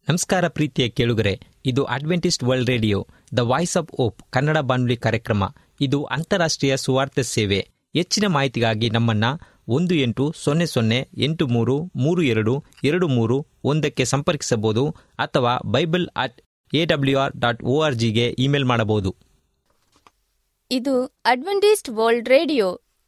ನಮಸ್ಕಾರ ಪ್ರೀತಿಯ ಕೇಳುಗರೆ ಇದು Adventist world radio the voice of hope Kannada ಬಾನುಲಿ ಕಾರ್ಯಕ್ರಮ ಇದು ಅಂತಾರಾಷ್ಟ್ರೀಯ ಸುವಾರ್ತೆ ಸೇವೆ ಹೆಚ್ಚಿನ ಮಾಹಿತಿಗಾಗಿ ನಮ್ಮನ್ನ ಒಂದು ಎಂಟು ಸೊನ್ನೆ ಸೊನ್ನೆ ಎಂಟು ಮೂರು ಮೂರು ಎರಡು ಎರಡು ಮೂರು ಒಂದಕ್ಕೆ ಸಂಪರ್ಕಿಸಬಹುದು ಅಥವಾ bible at A W R dot O R ಜಿಗೆ ಇಮೇಲ್ ಮಾಡಬಹುದು ಇದು ಅಡ್ವೆಂಟಿಸ್ಟ್ ವರ್ಲ್ಡ್ ರೇಡಿಯೋ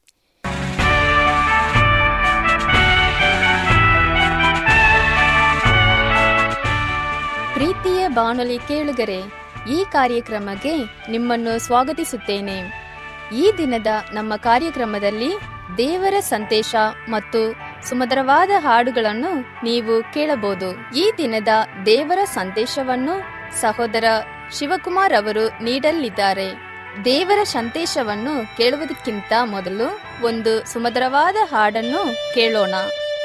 ಪ್ರೀತಿಯ ಬಾನುಲಿ ಕೇಳುಗರೆ ಈ ಕಾರ್ಯಕ್ರಮಕ್ಕೆ ನಿಮ್ಮನ್ನು ಸ್ವಾಗತಿಸುತ್ತೇನೆ ಈ ದಿನದ ನಮ್ಮ ಕಾರ್ಯಕ್ರಮದಲ್ಲಿ ದೇವರ ಸಂದೇಶ ಮತ್ತು ಸುಮಧುರವಾದ ಹಾಡುಗಳನ್ನು ನೀವು ಕೇಳಬಹುದು ಈ ದಿನದ ದೇವರ ಸಂದೇಶವನ್ನು ಸಹೋದರ ಶಿವಕುಮಾರ್ ಅವರು ನೀಡಲಿದ್ದಾರೆ ದೇವರ ಸಂದೇಶವನ್ನು ಕೇಳುವುದಕ್ಕಿಂತ ಮೊದಲು ಒಂದು ಸುಮಧುರವಾದ ಹಾಡನ್ನು ಕೇಳೋಣ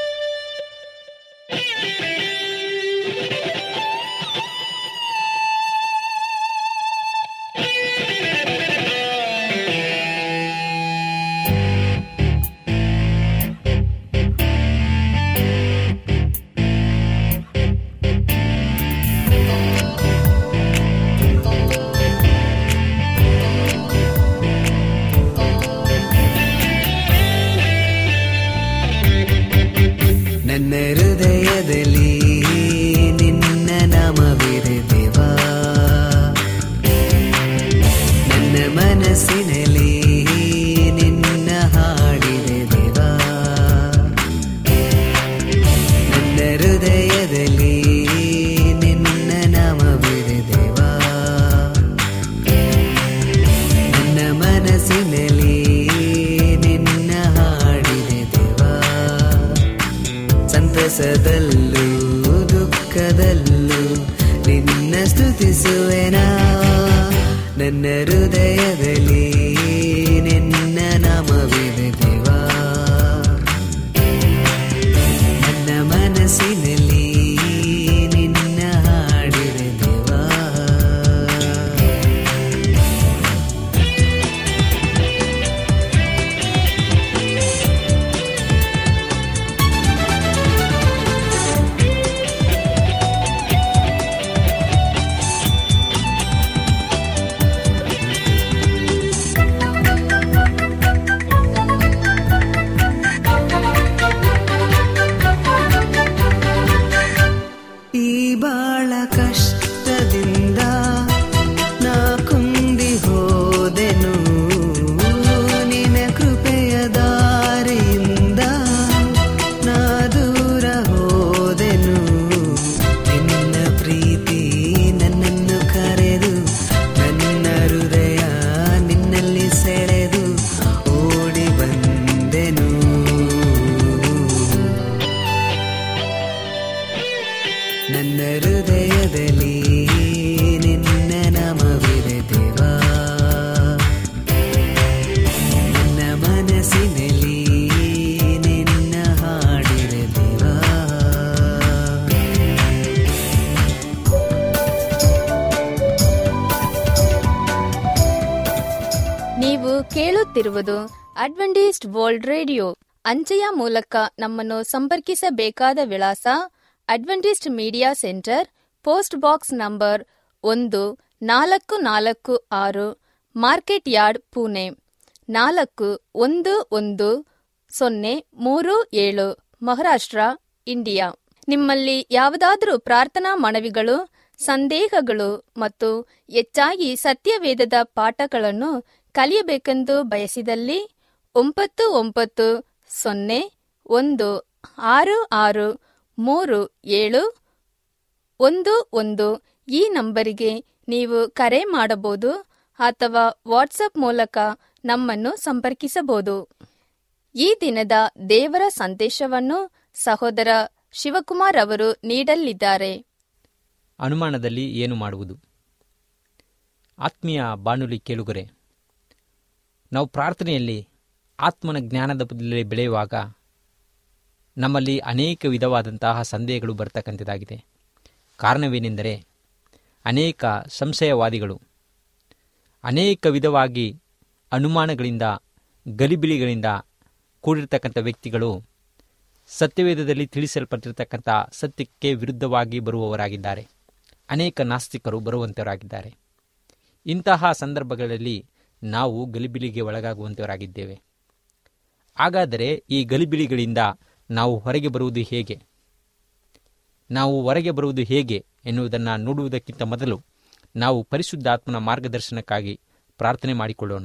ನನ್ನ ಹೃದಯದಲ್ಲಿ ನಿನ್ನ ನಾಮವಿದೆ ದೇವಾ ನನ್ನ ಮನಸ್ಸಿನಲ್ಲಿ ನಿನ್ನ ಹಾಡಿದೆ ದೇವಾ ನನ್ನ ಹೃದಯದಲ್ಲಿ ನಿನ್ನ ನಾಮವಿದೆ ದೇವಾ ನನ್ನ ಮನಸ್ಸಿನಲ್ಲಿ ನಿನ್ನ ಹಾಡಿದೆ ದೇವಾ ಸಂತಸದಲ್ಲೂ ದುಃಖದಲ್ಲೂ ನಿನ್ನ ಸ್ತುತಿಸುವೆನಾ ನನ್ನ ಹೃದಯದಲ್ಲಿ ನಿನ್ನ ನಾಮವಿದೆ ದೇವಾ ನನ್ನ ಮನಸ್ಸಿನಲ್ಲಿ ನಿನ್ನ ಹಾಡಿದೆ ದೇವಾ ಈ ಬಾಳ ಕಷ್ಟದಿಂದ ನಾ ಕುಂದಿ ಹೋದೆನು ನಿನ ಕೃಪೆಯ ದಾರಿಯಿಂದ ನಾ ದೂರ ಹೋದೆನು ನಿನ್ನ ಪ್ರೀತಿ ನನ್ನನ್ನು ಕರೆದು ನನ್ನ ಹೃದಯ ನಿನ್ನಲ್ಲಿ ಸೆಳೆದು ಓಡಿ ಬಂದೆನು ನನ್ನ ಹೃದಯದಲ್ಲಿ ನಿನ್ನ ನಾಮವಿದೆ ದೇವಾ ನನ್ನ ಮನಸ್ಸಿನಲ್ಲಿ ನಿನ್ನ ಹಾಡಿದೆ ದೇವಾ ನೀವು ಕೇಳುತ್ತಿರುವುದು ಅಡ್ವೆಂಟಿಸ್ಟ್ ವರ್ಲ್ಡ್ ರೇಡಿಯೋ ಅಂಚೆಯ ಮೂಲಕ ನಮ್ಮನ್ನು ಸಂಪರ್ಕಿಸಬೇಕಾದ ವಿಳಾಸ Adventist media centre post box number ಒಂದು ನಾಲ್ಕು ನಾಲ್ಕು ಆರು ಮಾರ್ಕೆಟ್ ಯಾರ್ಡ್ ಪುಣೆ ನಾಲ್ಕು ಒಂದು ಒಂದು ಸೊನ್ನೆ ಮೂರು ಏಳು ಮಹಾರಾಷ್ಟ್ರ ಇಂಡಿಯಾ ನಿಮ್ಮಲ್ಲಿ ಯಾವುದಾದರೂ ಪ್ರಾರ್ಥನಾ ಮನವಿಗಳು ಸಂದೇಹಗಳು ಮತ್ತು ಹೆಚ್ಚಾಗಿ ಸತ್ಯವೇದದ ಪಾಠಗಳನ್ನು ಕಲಿಯಬೇಕೆಂದು ಬಯಸಿದಲ್ಲಿ ಒಂಬತ್ತು ಒಂಬತ್ತು ಸೊನ್ನೆ ಒಂದು ಆರು ಆರು ಮೂರು ಏಳು ಒಂದು ಒಂದು ಈ ನಂಬರಿಗೆ ನೀವು ಕರೆ ಮಾಡಬಹುದು ಅಥವಾ ವಾಟ್ಸಪ್ ಮೂಲಕ ನಮ್ಮನ್ನು ಸಂಪರ್ಕಿಸಬಹುದು ಈ ದಿನದ ದೇವರ ಸಂದೇಶವನ್ನು ಸಹೋದರ ಶಿವಕುಮಾರ್ ಅವರು ನೀಡಲಿದ್ದಾರೆ ಅನುಮಾನದಲ್ಲಿ ಏನು ಮಾಡುವುದು ಆತ್ಮೀಯ ಬಾನುಲಿ ಕೇಳುಗರೆ ನಾವು ಪ್ರಾರ್ಥನೆಯಲ್ಲಿ ಆತ್ಮನ ಜ್ಞಾನದ ಬದಲಲ್ಲಿ ಬೆಳೆಯುವಾಗ ನಮ್ಮಲ್ಲಿ ಅನೇಕ ವಿಧವಾದಂತಹ ಸಂದೇಹಗಳು ಬರ್ತಕ್ಕಂಥದ್ದಾಗಿದೆ ಕಾರಣವೇನೆಂದರೆ ಅನೇಕ ಸಂಶಯವಾದಿಗಳು ಅನೇಕ ವಿಧವಾಗಿ ಅನುಮಾನಗಳಿಂದ ಗಲಿಬಿಲಿಗಳಿಂದ ಕೂಡಿರ್ತಕ್ಕಂಥ ವ್ಯಕ್ತಿಗಳು ಸತ್ಯವೇದದಲ್ಲಿ ತಿಳಿಸಲ್ಪಟ್ಟಿರ್ತಕ್ಕಂಥ ಸತ್ಯಕ್ಕೆ ವಿರುದ್ಧವಾಗಿ ಬರುವವರಾಗಿದ್ದಾರೆ ಅನೇಕ ನಾಸ್ತಿಕರು ಬರುವಂತವರಾಗಿದ್ದಾರೆ ಇಂತಹ ಸಂದರ್ಭಗಳಲ್ಲಿ ನಾವು ಗಲಿಬಿಲಿಗೆ ಒಳಗಾಗುವಂತವರಾಗಿದ್ದೇವೆ ಹಾಗಾದರೆ ಈ ಗಲಿಬಿಲಿಗಳಿಂದ ನಾವು ಹೊರಗೆ ಬರುವುದು ಹೇಗೆ ನಾವು ಹೊರಗೆ ಬರುವುದು ಹೇಗೆ ಎನ್ನುವುದನ್ನು ನೋಡುವುದಕ್ಕಿಂತ ಮೊದಲು ನಾವು ಪರಿಶುದ್ಧಾತ್ಮನ ಮಾರ್ಗದರ್ಶನಕ್ಕಾಗಿ ಪ್ರಾರ್ಥನೆ ಮಾಡಿಕೊಳ್ಳೋಣ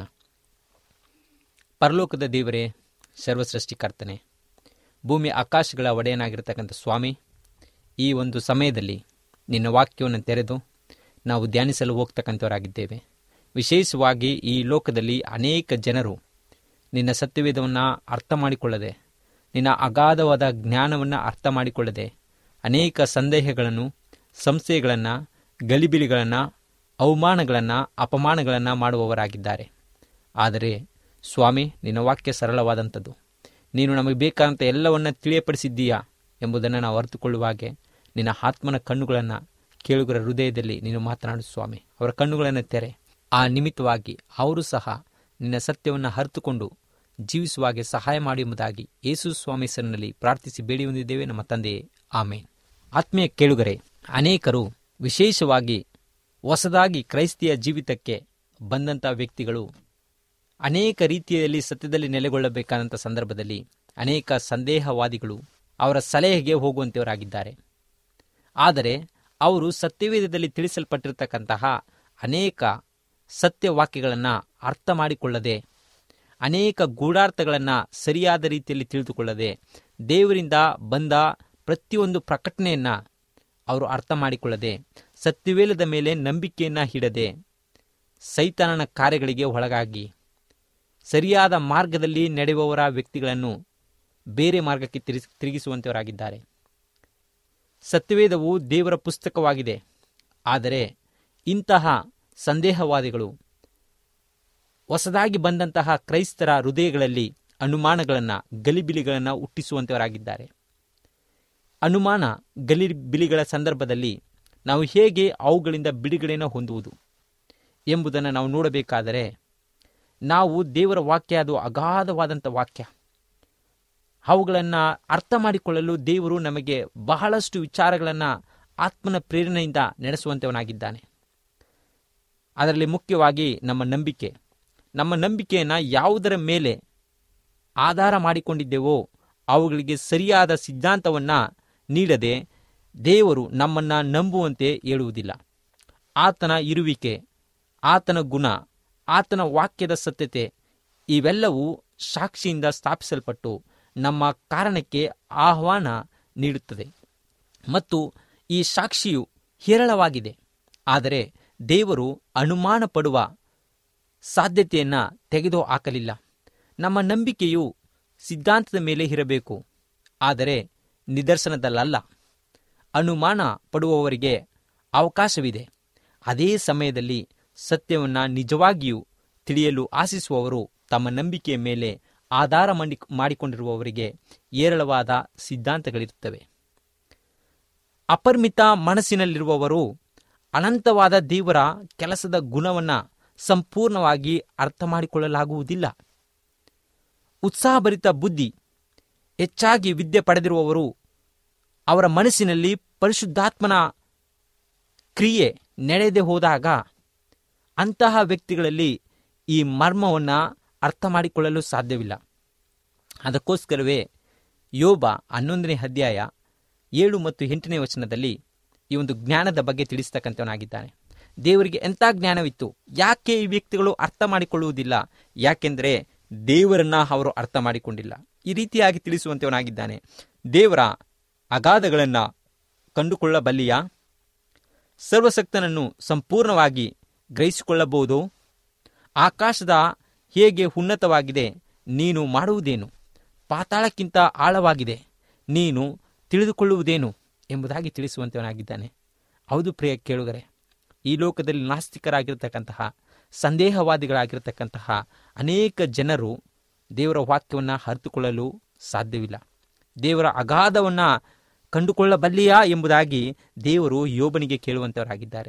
ಪರಲೋಕದ ದೇವರೇ ಸರ್ವಸೃಷ್ಟಿಕರ್ತನೆ ಭೂಮಿ ಆಕಾಶಗಳ ಒಡೆಯನಾಗಿರ್ತಕ್ಕಂಥ ಸ್ವಾಮಿ ಈ ಒಂದು ಸಮಯದಲ್ಲಿ ನಿನ್ನ ವಾಕ್ಯವನ್ನು ತೆರೆದು ನಾವು ಧ್ಯಾನಿಸಲು ಹೋಗ್ತಕ್ಕಂಥವರಾಗಿದ್ದೇವೆ ವಿಶೇಷವಾಗಿ ಈ ಲೋಕದಲ್ಲಿ ಅನೇಕ ಜನರು ನಿನ್ನ ಸತ್ಯವೇದವನ್ನು ಅರ್ಥ ಮಾಡಿಕೊಳ್ಳದೆ ನಿನ್ನ ಅಗಾಧವಾದ ಜ್ಞಾನವನ್ನು ಅರ್ಥ ಮಾಡಿಕೊಳ್ಳದೆ ಅನೇಕ ಸಂದೇಹಗಳನ್ನು ಸಂಶಯಗಳನ್ನು ಗಲಿಬಿಲಿಗಳನ್ನು ಅವಮಾನಗಳನ್ನು ಅಪಮಾನಗಳನ್ನು ಮಾಡುವವರಾಗಿದ್ದಾರೆ ಆದರೆ ಸ್ವಾಮಿ ನಿನ್ನ ವಾಕ್ಯ ಸರಳವಾದಂಥದ್ದು ನೀನು ನಮಗೆ ಬೇಕಾದಂಥ ಎಲ್ಲವನ್ನ ತಿಳಿಯಪಡಿಸಿದ್ದೀಯಾ ಎಂಬುದನ್ನು ನಾವು ಅರಿತುಕೊಳ್ಳುವ ಹಾಗೆ ನಿನ್ನ ಆತ್ಮನ ಕಣ್ಣುಗಳನ್ನು ಕೇಳುಗರ ಹೃದಯದಲ್ಲಿ ನೀನು ಮಾತನಾಡು ಸ್ವಾಮಿ ಅವರ ಕಣ್ಣುಗಳನ್ನು ತೆರೆ ಆ ನಿಮಿತ್ತವಾಗಿ ಅವರು ಸಹ ನಿನ್ನ ಸತ್ಯವನ್ನು ಅರಿತುಕೊಂಡು ಜೀವಿಸುವ ಹಾಗೆ ಸಹಾಯ ಮಾಡಿ ಎಂಬುದಾಗಿ ಯೇಸು ಸ್ವಾಮಿ ಹೆಸರಿನಲ್ಲಿ ಪ್ರಾರ್ಥಿಸಿ ಬೇಡಿ ಹೊಂದಿದ್ದೇವೆ ನಮ್ಮ ತಂದೆಯೇ ಆಮೇನ್ ಆತ್ಮೀಯ ಕೇಳುಗರೆ ಅನೇಕರು ವಿಶೇಷವಾಗಿ ಹೊಸದಾಗಿ ಕ್ರೈಸ್ತಿಯ ಜೀವಿತಕ್ಕೆ ಬಂದಂಥ ವ್ಯಕ್ತಿಗಳು ಅನೇಕ ರೀತಿಯಲ್ಲಿ ಸತ್ಯದಲ್ಲಿ ನೆಲೆಗೊಳ್ಳಬೇಕಾದಂಥ ಸಂದರ್ಭದಲ್ಲಿ ಅನೇಕ ಸಂದೇಹವಾದಿಗಳು ಅವರ ಸಲಹೆಗೆ ಹೋಗುವಂತೆಯವರಾಗಿದ್ದಾರೆ ಆದರೆ ಅವರು ಸತ್ಯವೇದದಲ್ಲಿ ತಿಳಿಸಲ್ಪಟ್ಟಿರತಕ್ಕಂತಹ ಅನೇಕ ಸತ್ಯವಾಕ್ಯಗಳನ್ನು ಅರ್ಥ ಮಾಡಿಕೊಳ್ಳದೆ ಅನೇಕ ಗೂಢಾರ್ಥಗಳನ್ನು ಸರಿಯಾದ ರೀತಿಯಲ್ಲಿ ತಿಳಿದುಕೊಳ್ಳದೆ ದೇವರಿಂದ ಬಂದ ಪ್ರತಿಯೊಂದು ಪ್ರಕಟಣೆಯನ್ನು ಅವರು ಅರ್ಥ ಮಾಡಿಕೊಳ್ಳದೆ ಸತ್ಯವೇಲದ ಮೇಲೆ ನಂಬಿಕೆಯನ್ನು ಹಿಡದೆ ಸೈತಾನನ ಕಾರ್ಯಗಳಿಗೆ ಒಳಗಾಗಿ ಸರಿಯಾದ ಮಾರ್ಗದಲ್ಲಿ ನಡೆಯುವವರ ವ್ಯಕ್ತಿಗಳನ್ನು ಬೇರೆ ಮಾರ್ಗಕ್ಕೆ ತಿರುಗಿಸ್ ತಿರುಗಿಸುವಂತವರಾಗಿದ್ದಾರೆ ಸತ್ಯವೇದವು ದೇವರ ಪುಸ್ತಕವಾಗಿದೆ ಆದರೆ ಇಂತಹ ಸಂದೇಹವಾದಿಗಳು ಹೊಸದಾಗಿ ಬಂದಂತಹ ಕ್ರೈಸ್ತರ ಹೃದಯಗಳಲ್ಲಿ ಅನುಮಾನಗಳನ್ನು ಗಲಿಬಿಲಿಗಳನ್ನು ಹುಟ್ಟಿಸುವಂತವರಾಗಿದ್ದಾರೆ ಅನುಮಾನ ಗಲಿಬಿಲಿಗಳ ಸಂದರ್ಭದಲ್ಲಿ ನಾವು ಹೇಗೆ ಅವುಗಳಿಂದ ಬಿಡುಗಡೆಯನ್ನು ಹೊಂದುವುದು ಎಂಬುದನ್ನು ನಾವು ನೋಡಬೇಕಾದರೆ ನಾವು ದೇವರ ವಾಕ್ಯ ಅದು ಅಗಾಧವಾದಂಥ ವಾಕ್ಯ ಅವುಗಳನ್ನು ಅರ್ಥ ಮಾಡಿಕೊಳ್ಳಲು ದೇವರು ನಮಗೆ ಬಹಳಷ್ಟು ವಿಚಾರಗಳನ್ನು ಆತ್ಮನ ಪ್ರೇರಣೆಯಿಂದ ನಡೆಸುವಂತವನಾಗಿದ್ದಾನೆ ಅದರಲ್ಲಿ ಮುಖ್ಯವಾಗಿ ನಮ್ಮ ನಂಬಿಕೆ ನಮ್ಮ ನಂಬಿಕೆಯನ್ನು ಯಾವುದರ ಮೇಲೆ ಆಧಾರ ಮಾಡಿಕೊಂಡಿದ್ದೇವೋ ಅವುಗಳಿಗೆ ಸರಿಯಾದ ಸಿದ್ಧಾಂತವನ್ನು ನೀಡದೆ ದೇವರು ನಮ್ಮನ್ನು ನಂಬುವಂತೆ ಹೇಳುವುದಿಲ್ಲ ಆತನ ಇರುವಿಕೆ ಆತನ ಗುಣ ಆತನ ವಾಕ್ಯದ ಸತ್ಯತೆ ಇವೆಲ್ಲವೂ ಸಾಕ್ಷಿಯಿಂದ ಸ್ಥಾಪಿಸಲ್ಪಟ್ಟು ನಮ್ಮ ಕಾರಣಕ್ಕೆ ಆಹ್ವಾನ ನೀಡುತ್ತದೆ ಮತ್ತು ಈ ಸಾಕ್ಷಿಯು ಹೇರಳವಾಗಿದೆ ಆದರೆ ದೇವರು ಅನುಮಾನ ಪಡುವ ಸಾಧ್ಯತೆಯನ್ನು ತೆಗೆದು ಹಾಕಲಿಲ್ಲ ನಮ್ಮ ನಂಬಿಕೆಯು ಸಿದ್ಧಾಂತದ ಮೇಲೆ ಇರಬೇಕು ಆದರೆ ನಿದರ್ಶನದಲ್ಲಲ್ಲ ಅನುಮಾನ ಪಡುವವರಿಗೆ ಅವಕಾಶವಿದೆ ಅದೇ ಸಮಯದಲ್ಲಿ ಸತ್ಯವನ್ನು ನಿಜವಾಗಿಯೂ ತಿಳಿಯಲು ಆಶಿಸುವವರು ತಮ್ಮ ನಂಬಿಕೆಯ ಮೇಲೆ ಆಧಾರ ಮಾಡಿ ಮಾಡಿಕೊಂಡಿರುವವರಿಗೆ ಏರಳವಾದ ಸಿದ್ಧಾಂತಗಳಿರುತ್ತವೆ ಅಪರಿಮಿತ ಮನಸ್ಸಿನಲ್ಲಿರುವವರು ಅನಂತವಾದ ದೇವರ ಕೆಲಸದ ಗುಣವನ್ನು ಸಂಪೂರ್ಣವಾಗಿ ಅರ್ಥ ಮಾಡಿಕೊಳ್ಳಲಾಗುವುದಿಲ್ಲ ಉತ್ಸಾಹಭರಿತ ಬುದ್ಧಿ ಹೆಚ್ಚಾಗಿ ವಿದ್ಯೆ ಪಡೆದಿರುವವರು ಅವರ ಮನಸ್ಸಿನಲ್ಲಿ ಪರಿಶುದ್ಧಾತ್ಮನ ಕ್ರಿಯೆ ನಡೆಯದೆ ಹೋದಾಗ ಅಂತಹ ವ್ಯಕ್ತಿಗಳಲ್ಲಿ ಈ ಮರ್ಮವನ್ನು ಅರ್ಥ ಮಾಡಿಕೊಳ್ಳಲು ಸಾಧ್ಯವಿಲ್ಲ ಅದಕ್ಕೋಸ್ಕರವೇ ಯೋಬ ಹನ್ನೊಂದನೇ ಅಧ್ಯಾಯ ಏಳು ಮತ್ತು ಎಂಟನೇ ವಚನದಲ್ಲಿ ಈ ಒಂದು ಜ್ಞಾನದ ಬಗ್ಗೆ ತಿಳಿಸ್ತಕ್ಕಂಥವನಾಗಿದ್ದಾನೆ ದೇವರಿಗೆ ಎಂಥ ಜ್ಞಾನವಿತ್ತು ಯಾಕೆ ಈ ವ್ಯಕ್ತಿಗಳು ಅರ್ಥ ಮಾಡಿಕೊಳ್ಳುವುದಿಲ್ಲ ಯಾಕೆಂದರೆ ದೇವರನ್ನ ಅವರು ಅರ್ಥ ಮಾಡಿಕೊಂಡಿಲ್ಲ ಈ ರೀತಿಯಾಗಿ ತಿಳಿಸುವಂತವನಾಗಿದ್ದಾನೆ ದೇವರ ಅಗಾಧಗಳನ್ನು ಕಂಡುಕೊಳ್ಳಬಲ್ಲಿಯ ಸರ್ವಶಕ್ತನನ್ನು ಸಂಪೂರ್ಣವಾಗಿ ಗ್ರಹಿಸಿಕೊಳ್ಳಬಹುದು ಆಕಾಶದ ಹೇಗೆ ಉನ್ನತವಾಗಿದೆ ನೀನು ಮಾಡುವುದೇನು ಪಾತಾಳಕ್ಕಿಂತ ಆಳವಾಗಿದೆ ನೀನು ತಿಳಿದುಕೊಳ್ಳುವುದೇನು ಎಂಬುದಾಗಿ ತಿಳಿಸುವಂತವನಾಗಿದ್ದಾನೆ ಹೌದು ಪ್ರಿಯ ಕೇಳುಗರೆ ಈ ಲೋಕದಲ್ಲಿ ನಾಸ್ತಿಕರಾಗಿರ್ತಕ್ಕಂತಹ ಸಂದೇಹವಾದಿಗಳಾಗಿರ್ತಕ್ಕಂತಹ ಅನೇಕ ಜನರು ದೇವರ ವಾಕ್ಯವನ್ನು ಅರಿತುಕೊಳ್ಳಲು ಸಾಧ್ಯವಿಲ್ಲ ದೇವರ ಅಗಾಧವನ್ನು ಕಂಡುಕೊಳ್ಳಬಲ್ಲಿಯಾ ಎಂಬುದಾಗಿ ದೇವರು ಯೋಬನಿಗೆ ಕೇಳುವಂತವರಾಗಿದ್ದಾರೆ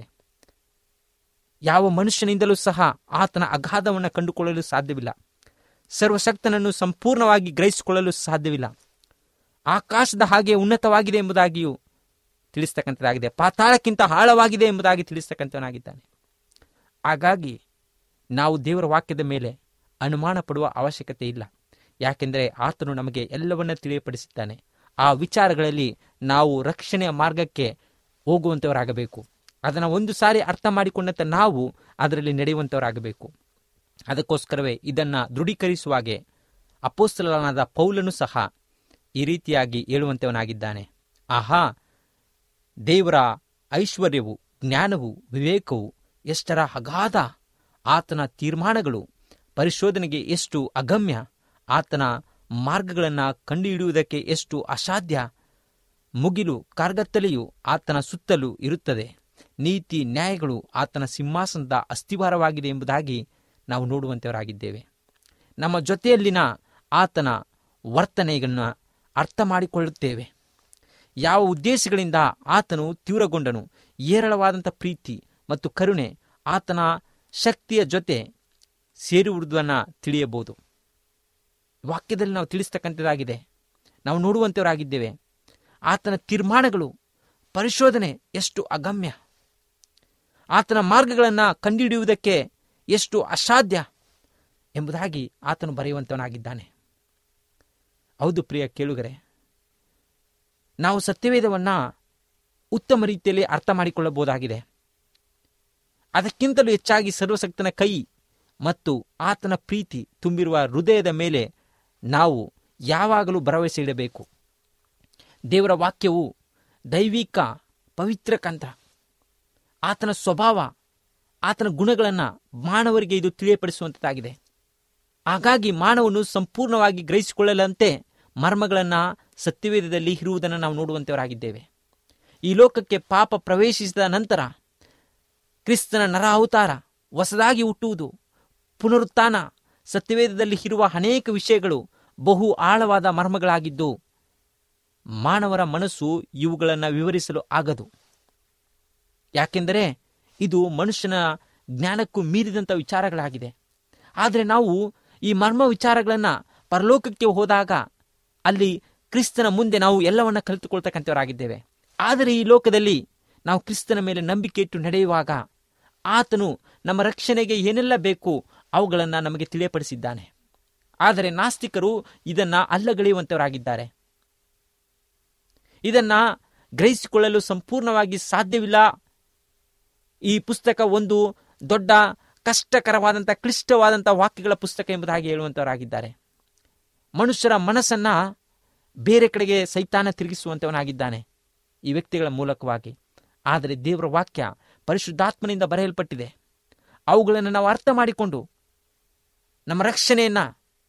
ಯಾವ ಮನುಷ್ಯನಿಂದಲೂ ಸಹ ಆತನ ಅಗಾಧವನ್ನು ಕಂಡುಕೊಳ್ಳಲು ಸಾಧ್ಯವಿಲ್ಲ ಸರ್ವಶಕ್ತನನ್ನು ಸಂಪೂರ್ಣವಾಗಿ ಗ್ರಹಿಸಿಕೊಳ್ಳಲು ಸಾಧ್ಯವಿಲ್ಲ ಆಕಾಶದ ಹಾಗೆ ಉನ್ನತವಾಗಿದೆ ಎಂಬುದಾಗಿಯೂ ತಿಳಿಸ್ತಕ್ಕಂಥದ್ದಾಗಿದೆ ಪಾತಾಳಕ್ಕಿಂತ ಆಳವಾಗಿದೆ ಎಂಬುದಾಗಿ ತಿಳಿಸ್ತಕ್ಕಂಥವನಾಗಿದ್ದಾನೆ ಹಾಗಾಗಿ ನಾವು ದೇವರ ವಾಕ್ಯದ ಮೇಲೆ ಅನುಮಾನ ಪಡುವ ಅವಶ್ಯಕತೆ ಇಲ್ಲ ಯಾಕೆಂದರೆ ಆತನು ನಮಗೆ ಎಲ್ಲವನ್ನ ತಿಳಿಯಪಡಿಸಿದ್ದಾನೆ ಆ ವಿಚಾರಗಳಲ್ಲಿ ನಾವು ರಕ್ಷಣೆಯ ಮಾರ್ಗಕ್ಕೆ ಹೋಗುವಂಥವರಾಗಬೇಕು ಅದನ್ನು ಒಂದು ಸಾರಿ ಅರ್ಥ ಮಾಡಿಕೊಂಡಂತೆ ನಾವು ಅದರಲ್ಲಿ ನಡೆಯುವಂಥವರಾಗಬೇಕು ಅದಕ್ಕೋಸ್ಕರವೇ ಇದನ್ನು ದೃಢೀಕರಿಸುವಾಗೆ ಅಪೋಸ್ತಲನಾದ ಪೌಲನು ಸಹ ಈ ರೀತಿಯಾಗಿ ಹೇಳುವಂಥವನಾಗಿದ್ದಾನೆ ಆಹಾ ದೇವರ ಐಶ್ವರ್ಯವು ಜ್ಞಾನವು ವಿವೇಕವು ಎಷ್ಟರ ಅಗಾಧ ಆತನ ತೀರ್ಮಾನಗಳು ಪರಿಶೋಧನೆಗೆ ಎಷ್ಟು ಅಗಮ್ಯ ಆತನ ಮಾರ್ಗಗಳನ್ನು ಕಂಡುಹಿಡಿಯುವುದಕ್ಕೆ ಎಷ್ಟು ಅಸಾಧ್ಯ ಮುಗಿಲು ಕಾರ್ಗತ್ತಲೆಯು ಆತನ ಸುತ್ತಲೂ ಇರುತ್ತದೆ ನೀತಿ ನ್ಯಾಯಗಳು ಆತನ ಸಿಂಹಾಸನದ ಅಸ್ಥಿವಾರವಾಗಿದೆ ಎಂಬುದಾಗಿ ನಾವು ನೋಡುವಂತವರಾಗಿದ್ದೇವೆ ನಮ್ಮ ಜೊತೆಯಲ್ಲಿನ ಆತನ ವರ್ತನೆಗಳನ್ನು ಅರ್ಥ ಮಾಡಿಕೊಳ್ಳುತ್ತೇವೆ ಯಾವ ಉದ್ದೇಶಗಳಿಂದ ಆತನು ತೀವ್ರಗೊಂಡನು ಏರಳವಾದಂಥ ಪ್ರೀತಿ ಮತ್ತು ಕರುಣೆ ಆತನ ಶಕ್ತಿಯ ಜೊತೆ ಸೇರುವುದನ್ನು ತಿಳಿಯಬಹುದು ವಾಕ್ಯದಲ್ಲಿ ನಾವು ತಿಳಿಸ್ತಕ್ಕಂಥದ್ದಾಗಿದೆ ನಾವು ನೋಡುವಂಥವರಾಗಿದ್ದೇವೆ ಆತನ ತೀರ್ಮಾನಗಳು ಪರಿಶೋಧನೆ ಎಷ್ಟು ಅಗಮ್ಯ ಆತನ ಮಾರ್ಗಗಳನ್ನು ಕಂಡುಹಿಡಿಯುವುದಕ್ಕೆ ಎಷ್ಟು ಅಸಾಧ್ಯ ಎಂಬುದಾಗಿ ಆತನು ಬರೆಯುವಂತವನಾಗಿದ್ದಾನೆ ಹೌದು ಪ್ರಿಯ ಕೇಳುಗರೆ ನಾವು ಸತ್ಯವೇದವನ್ನ ಉತ್ತಮ ರೀತಿಯಲ್ಲಿ ಅರ್ಥ ಮಾಡಿಕೊಳ್ಳಬಹುದಾಗಿದೆ ಅದಕ್ಕಿಂತಲೂ ಹೆಚ್ಚಾಗಿ ಸರ್ವಶಕ್ತನ ಕೈ ಮತ್ತು ಆತನ ಪ್ರೀತಿ ತುಂಬಿರುವ ಹೃದಯದ ಮೇಲೆ ನಾವು ಯಾವಾಗಲೂ ಭರವಸೆ ಇಡಬೇಕು ದೇವರ ವಾಕ್ಯವು ದೈವಿಕ ಪವಿತ್ರ ಕಂತ ಆತನ ಸ್ವಭಾವ ಆತನ ಗುಣಗಳನ್ನು ಮಾನವರಿಗೆ ಇದು ತಿಳಿಯಪಡಿಸುವಂಥದ್ದಾಗಿದೆ ಹಾಗಾಗಿ ಮಾನವನು ಸಂಪೂರ್ಣವಾಗಿ ಗ್ರಹಿಸಿಕೊಳ್ಳಲಂತೆ ಮರ್ಮಗಳನ್ನು ಸತ್ಯವೇದದಲ್ಲಿ ಇರುವುದನ್ನು ನಾವು ನೋಡುವಂತವರಾಗಿದ್ದೇವೆ ಈ ಲೋಕಕ್ಕೆ ಪಾಪ ಪ್ರವೇಶಿಸಿದ ನಂತರ ಕ್ರಿಸ್ತನ ನರ ಅವತಾರ ಹೊಸದಾಗಿ ಹುಟ್ಟುವುದು ಪುನರುತ್ಥಾನ ಸತ್ಯವೇದದಲ್ಲಿ ಇರುವ ಅನೇಕ ವಿಷಯಗಳು ಬಹು ಆಳವಾದ ಮರ್ಮಗಳಾಗಿದ್ದು ಮಾನವರ ಮನಸ್ಸು ಇವುಗಳನ್ನು ವಿವರಿಸಲು ಆಗದು ಯಾಕೆಂದರೆ ಇದು ಮನುಷ್ಯನ ಜ್ಞಾನಕ್ಕೂ ಮೀರಿದಂಥ ವಿಚಾರಗಳಾಗಿದೆ ಆದರೆ ನಾವು ಈ ಮರ್ಮ ವಿಚಾರಗಳನ್ನು ಪರಲೋಕಕ್ಕೆ ಹೋದಾಗ ಅಲ್ಲಿ ಕ್ರಿಸ್ತನ ಮುಂದೆ ನಾವು ಎಲ್ಲವನ್ನ ಕಲಿತುಕೊಳ್ತಕ್ಕಂಥವರಾಗಿದ್ದೇವೆ ಆದರೆ ಈ ಲೋಕದಲ್ಲಿ ನಾವು ಕ್ರಿಸ್ತನ ಮೇಲೆ ನಂಬಿಕೆ ಇಟ್ಟು ನಡೆಯುವಾಗ ಆತನು ನಮ್ಮ ರಕ್ಷಣೆಗೆ ಏನೆಲ್ಲ ಬೇಕು ಅವುಗಳನ್ನು ನಮಗೆ ತಿಳಿಯಪಡಿಸಿದ್ದಾನೆ ಆದರೆ ನಾಸ್ತಿಕರು ಇದನ್ನ ಅಲ್ಲಗಳೆಯುವಂತವರಾಗಿದ್ದಾರೆ ಇದನ್ನ ಗ್ರಹಿಸಿಕೊಳ್ಳಲು ಸಂಪೂರ್ಣವಾಗಿ ಸಾಧ್ಯವಿಲ್ಲ ಈ ಪುಸ್ತಕ ಒಂದು ದೊಡ್ಡ ಕಷ್ಟಕರವಾದಂಥ ಕ್ಲಿಷ್ಟವಾದಂಥ ವಾಕ್ಯಗಳ ಪುಸ್ತಕ ಎಂಬುದಾಗಿ ಹೇಳುವಂತವರಾಗಿದ್ದಾರೆ ಮನುಷ್ಯರ ಮನಸ್ಸನ್ನ ಬೇರೆ ಕಡೆಗೆ ಸೈತಾನ ತಿರುಗಿಸುವಂತವನಾಗಿದ್ದಾನೆ ಈ ವ್ಯಕ್ತಿಗಳ ಮೂಲಕವಾಗಿ ಆದರೆ ದೇವರ ವಾಕ್ಯ ಪರಿಶುದ್ಧಾತ್ಮನಿಂದ ಬರೆಯಲ್ಪಟ್ಟಿದೆ ಅವುಗಳನ್ನು ನಾವು ಅರ್ಥ ಮಾಡಿಕೊಂಡು ನಮ್ಮ ರಕ್ಷಣೆಯನ್ನ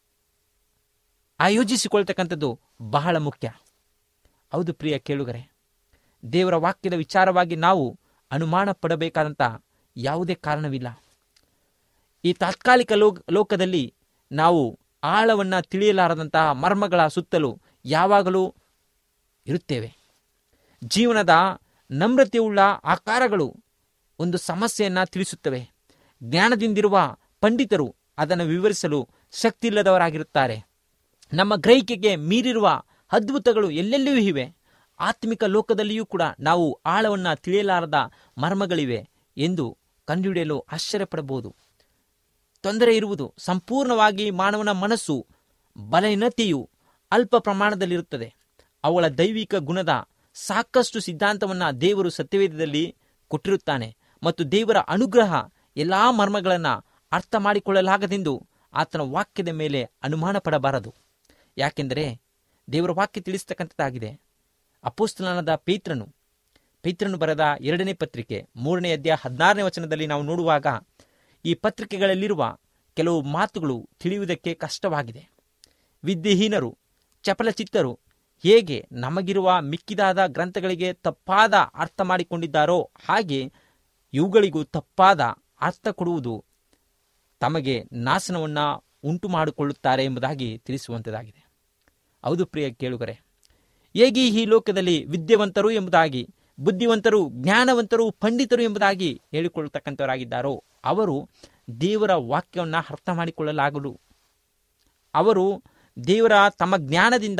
ಆಯೋಜಿಸಿಕೊಳ್ತಕ್ಕಂಥದ್ದು ಬಹಳ ಮುಖ್ಯ ಹೌದು ಪ್ರಿಯ ಕೇಳುಗರೆ ದೇವರ ವಾಕ್ಯದ ವಿಚಾರವಾಗಿ ನಾವು ಅನುಮಾನ ಪಡಬೇಕಾದಂಥ ಯಾವುದೇ ಕಾರಣವಿಲ್ಲ ಈ ತಾತ್ಕಾಲಿಕ ಲೋಕ ಲೋಕದಲ್ಲಿ ನಾವು ಆಳವನ್ನ ತಿಳಿಯಲಾರದಂತಹ ಮರ್ಮಗಳ ಸುತ್ತಲೂ ಯಾವಾಗಲೂ ಇರುತ್ತೇವೆ ಜೀವನದ ನಮ್ರತೆಯುಳ್ಳ ಆಕಾರಗಳು ಒಂದು ಸಮಸ್ಯೆಯನ್ನ ತಿಳಿಸುತ್ತವೆ ಜ್ಞಾನದಿಂದಿರುವ ಪಂಡಿತರು ಅದನ್ನು ವಿವರಿಸಲು ಶಕ್ತಿಯಿಲ್ಲದವರಾಗಿರುತ್ತಾರೆ ನಮ್ಮ ಗ್ರಹಿಕೆಗೆ ಮೀರಿರುವ ಅದ್ಭುತಗಳು ಎಲ್ಲೆಲ್ಲಿಯೂ ಇವೆ ಆತ್ಮಿಕ ಲೋಕದಲ್ಲಿಯೂ ಕೂಡ ನಾವು ಆಳವನ್ನ ತಿಳಿಯಲಾರದ ಮರ್ಮಗಳಿವೆ ಎಂದು ಕಂಡುಹಿಡಿಯಲು ಆಶ್ಚರ್ಯಪಡಬಹುದು ತೊಂದರೆ ಇರುವುದು ಸಂಪೂರ್ಣವಾಗಿ ಮಾನವನ ಮನಸ್ಸು ಬಲಹೀನತೆಯು ಅಲ್ಪ ಪ್ರಮಾಣದಲ್ಲಿರುತ್ತದೆ ಅವಳ ದೈವಿಕ ಗುಣದ ಸಾಕಷ್ಟು ಸಿದ್ಧಾಂತವನ್ನ ದೇವರು ಸತ್ಯವೇದದಲ್ಲಿ ಕೊಟ್ಟಿರುತ್ತಾನೆ ಮತ್ತು ದೇವರ ಅನುಗ್ರಹ ಎಲ್ಲಾ ಮರ್ಮಗಳನ್ನು ಅರ್ಥ ಮಾಡಿಕೊಳ್ಳಲಾಗದೆಂದು ಆತನ ವಾಕ್ಯದ ಮೇಲೆ ಅನುಮಾನ ಪಡಬಾರದು ಯಾಕೆಂದರೆ ದೇವರ ವಾಕ್ಯ ತಿಳಿಸ್ತಕ್ಕಂಥದ್ದಾಗಿದೆ ಅಪೋಸ್ತಲನಾದ ಪೇತ್ರನು ಪೇತ್ರನು ಬರೆದ ಎರಡನೇ ಪತ್ರಿಕೆ ಮೂರನೇ ಅಧ್ಯಾಯ ಹದಿನಾರನೇ ವಚನದಲ್ಲಿ ನಾವು ನೋಡುವಾಗ ಈ ಪತ್ರಿಕೆಗಳಲ್ಲಿರುವ ಕೆಲವು ಮಾತುಗಳು ತಿಳಿಯುವುದಕ್ಕೆ ಕಷ್ಟವಾಗಿದೆ ವಿದ್ಯೆಹೀನರು ಚಪಲಚಿತ್ತರು ಹೇಗೆ ನಮಗಿರುವ ಮಿಕ್ಕಿದಾದ ಗ್ರಂಥಗಳಿಗೆ ತಪ್ಪಾದ ಅರ್ಥ ಮಾಡಿಕೊಂಡಿದ್ದಾರೋ ಹಾಗೆ ಇವುಗಳಿಗೂ ತಪ್ಪಾದ ಅರ್ಥ ಕೊಡುವುದು ತಮಗೆ ನಾಶನವನ್ನ ಉಂಟು ಮಾಡಿಕೊಳ್ಳುತ್ತಾರೆ ಎಂಬುದಾಗಿ ತಿಳಿಸುವಂಥದ್ದಾಗಿದೆ ಹೌದು ಪ್ರಿಯ ಕೇಳುಗರೆ ಹೇಗೆ ಈ ಲೋಕದಲ್ಲಿ ವಿದ್ಯಾವಂತರು ಎಂಬುದಾಗಿ ಬುದ್ಧಿವಂತರು ಜ್ಞಾನವಂತರು ಪಂಡಿತರು ಎಂಬುದಾಗಿ ಹೇಳಿಕೊಳ್ಳತಕ್ಕಂಥವರಾಗಿದ್ದಾರೋ ಅವರು ದೇವರ ವಾಕ್ಯವನ್ನು ಅರ್ಥ ಮಾಡಿಕೊಳ್ಳಲಾಗಲು ಅವರು ದೇವರ ತಮ್ಮ ಜ್ಞಾನದಿಂದ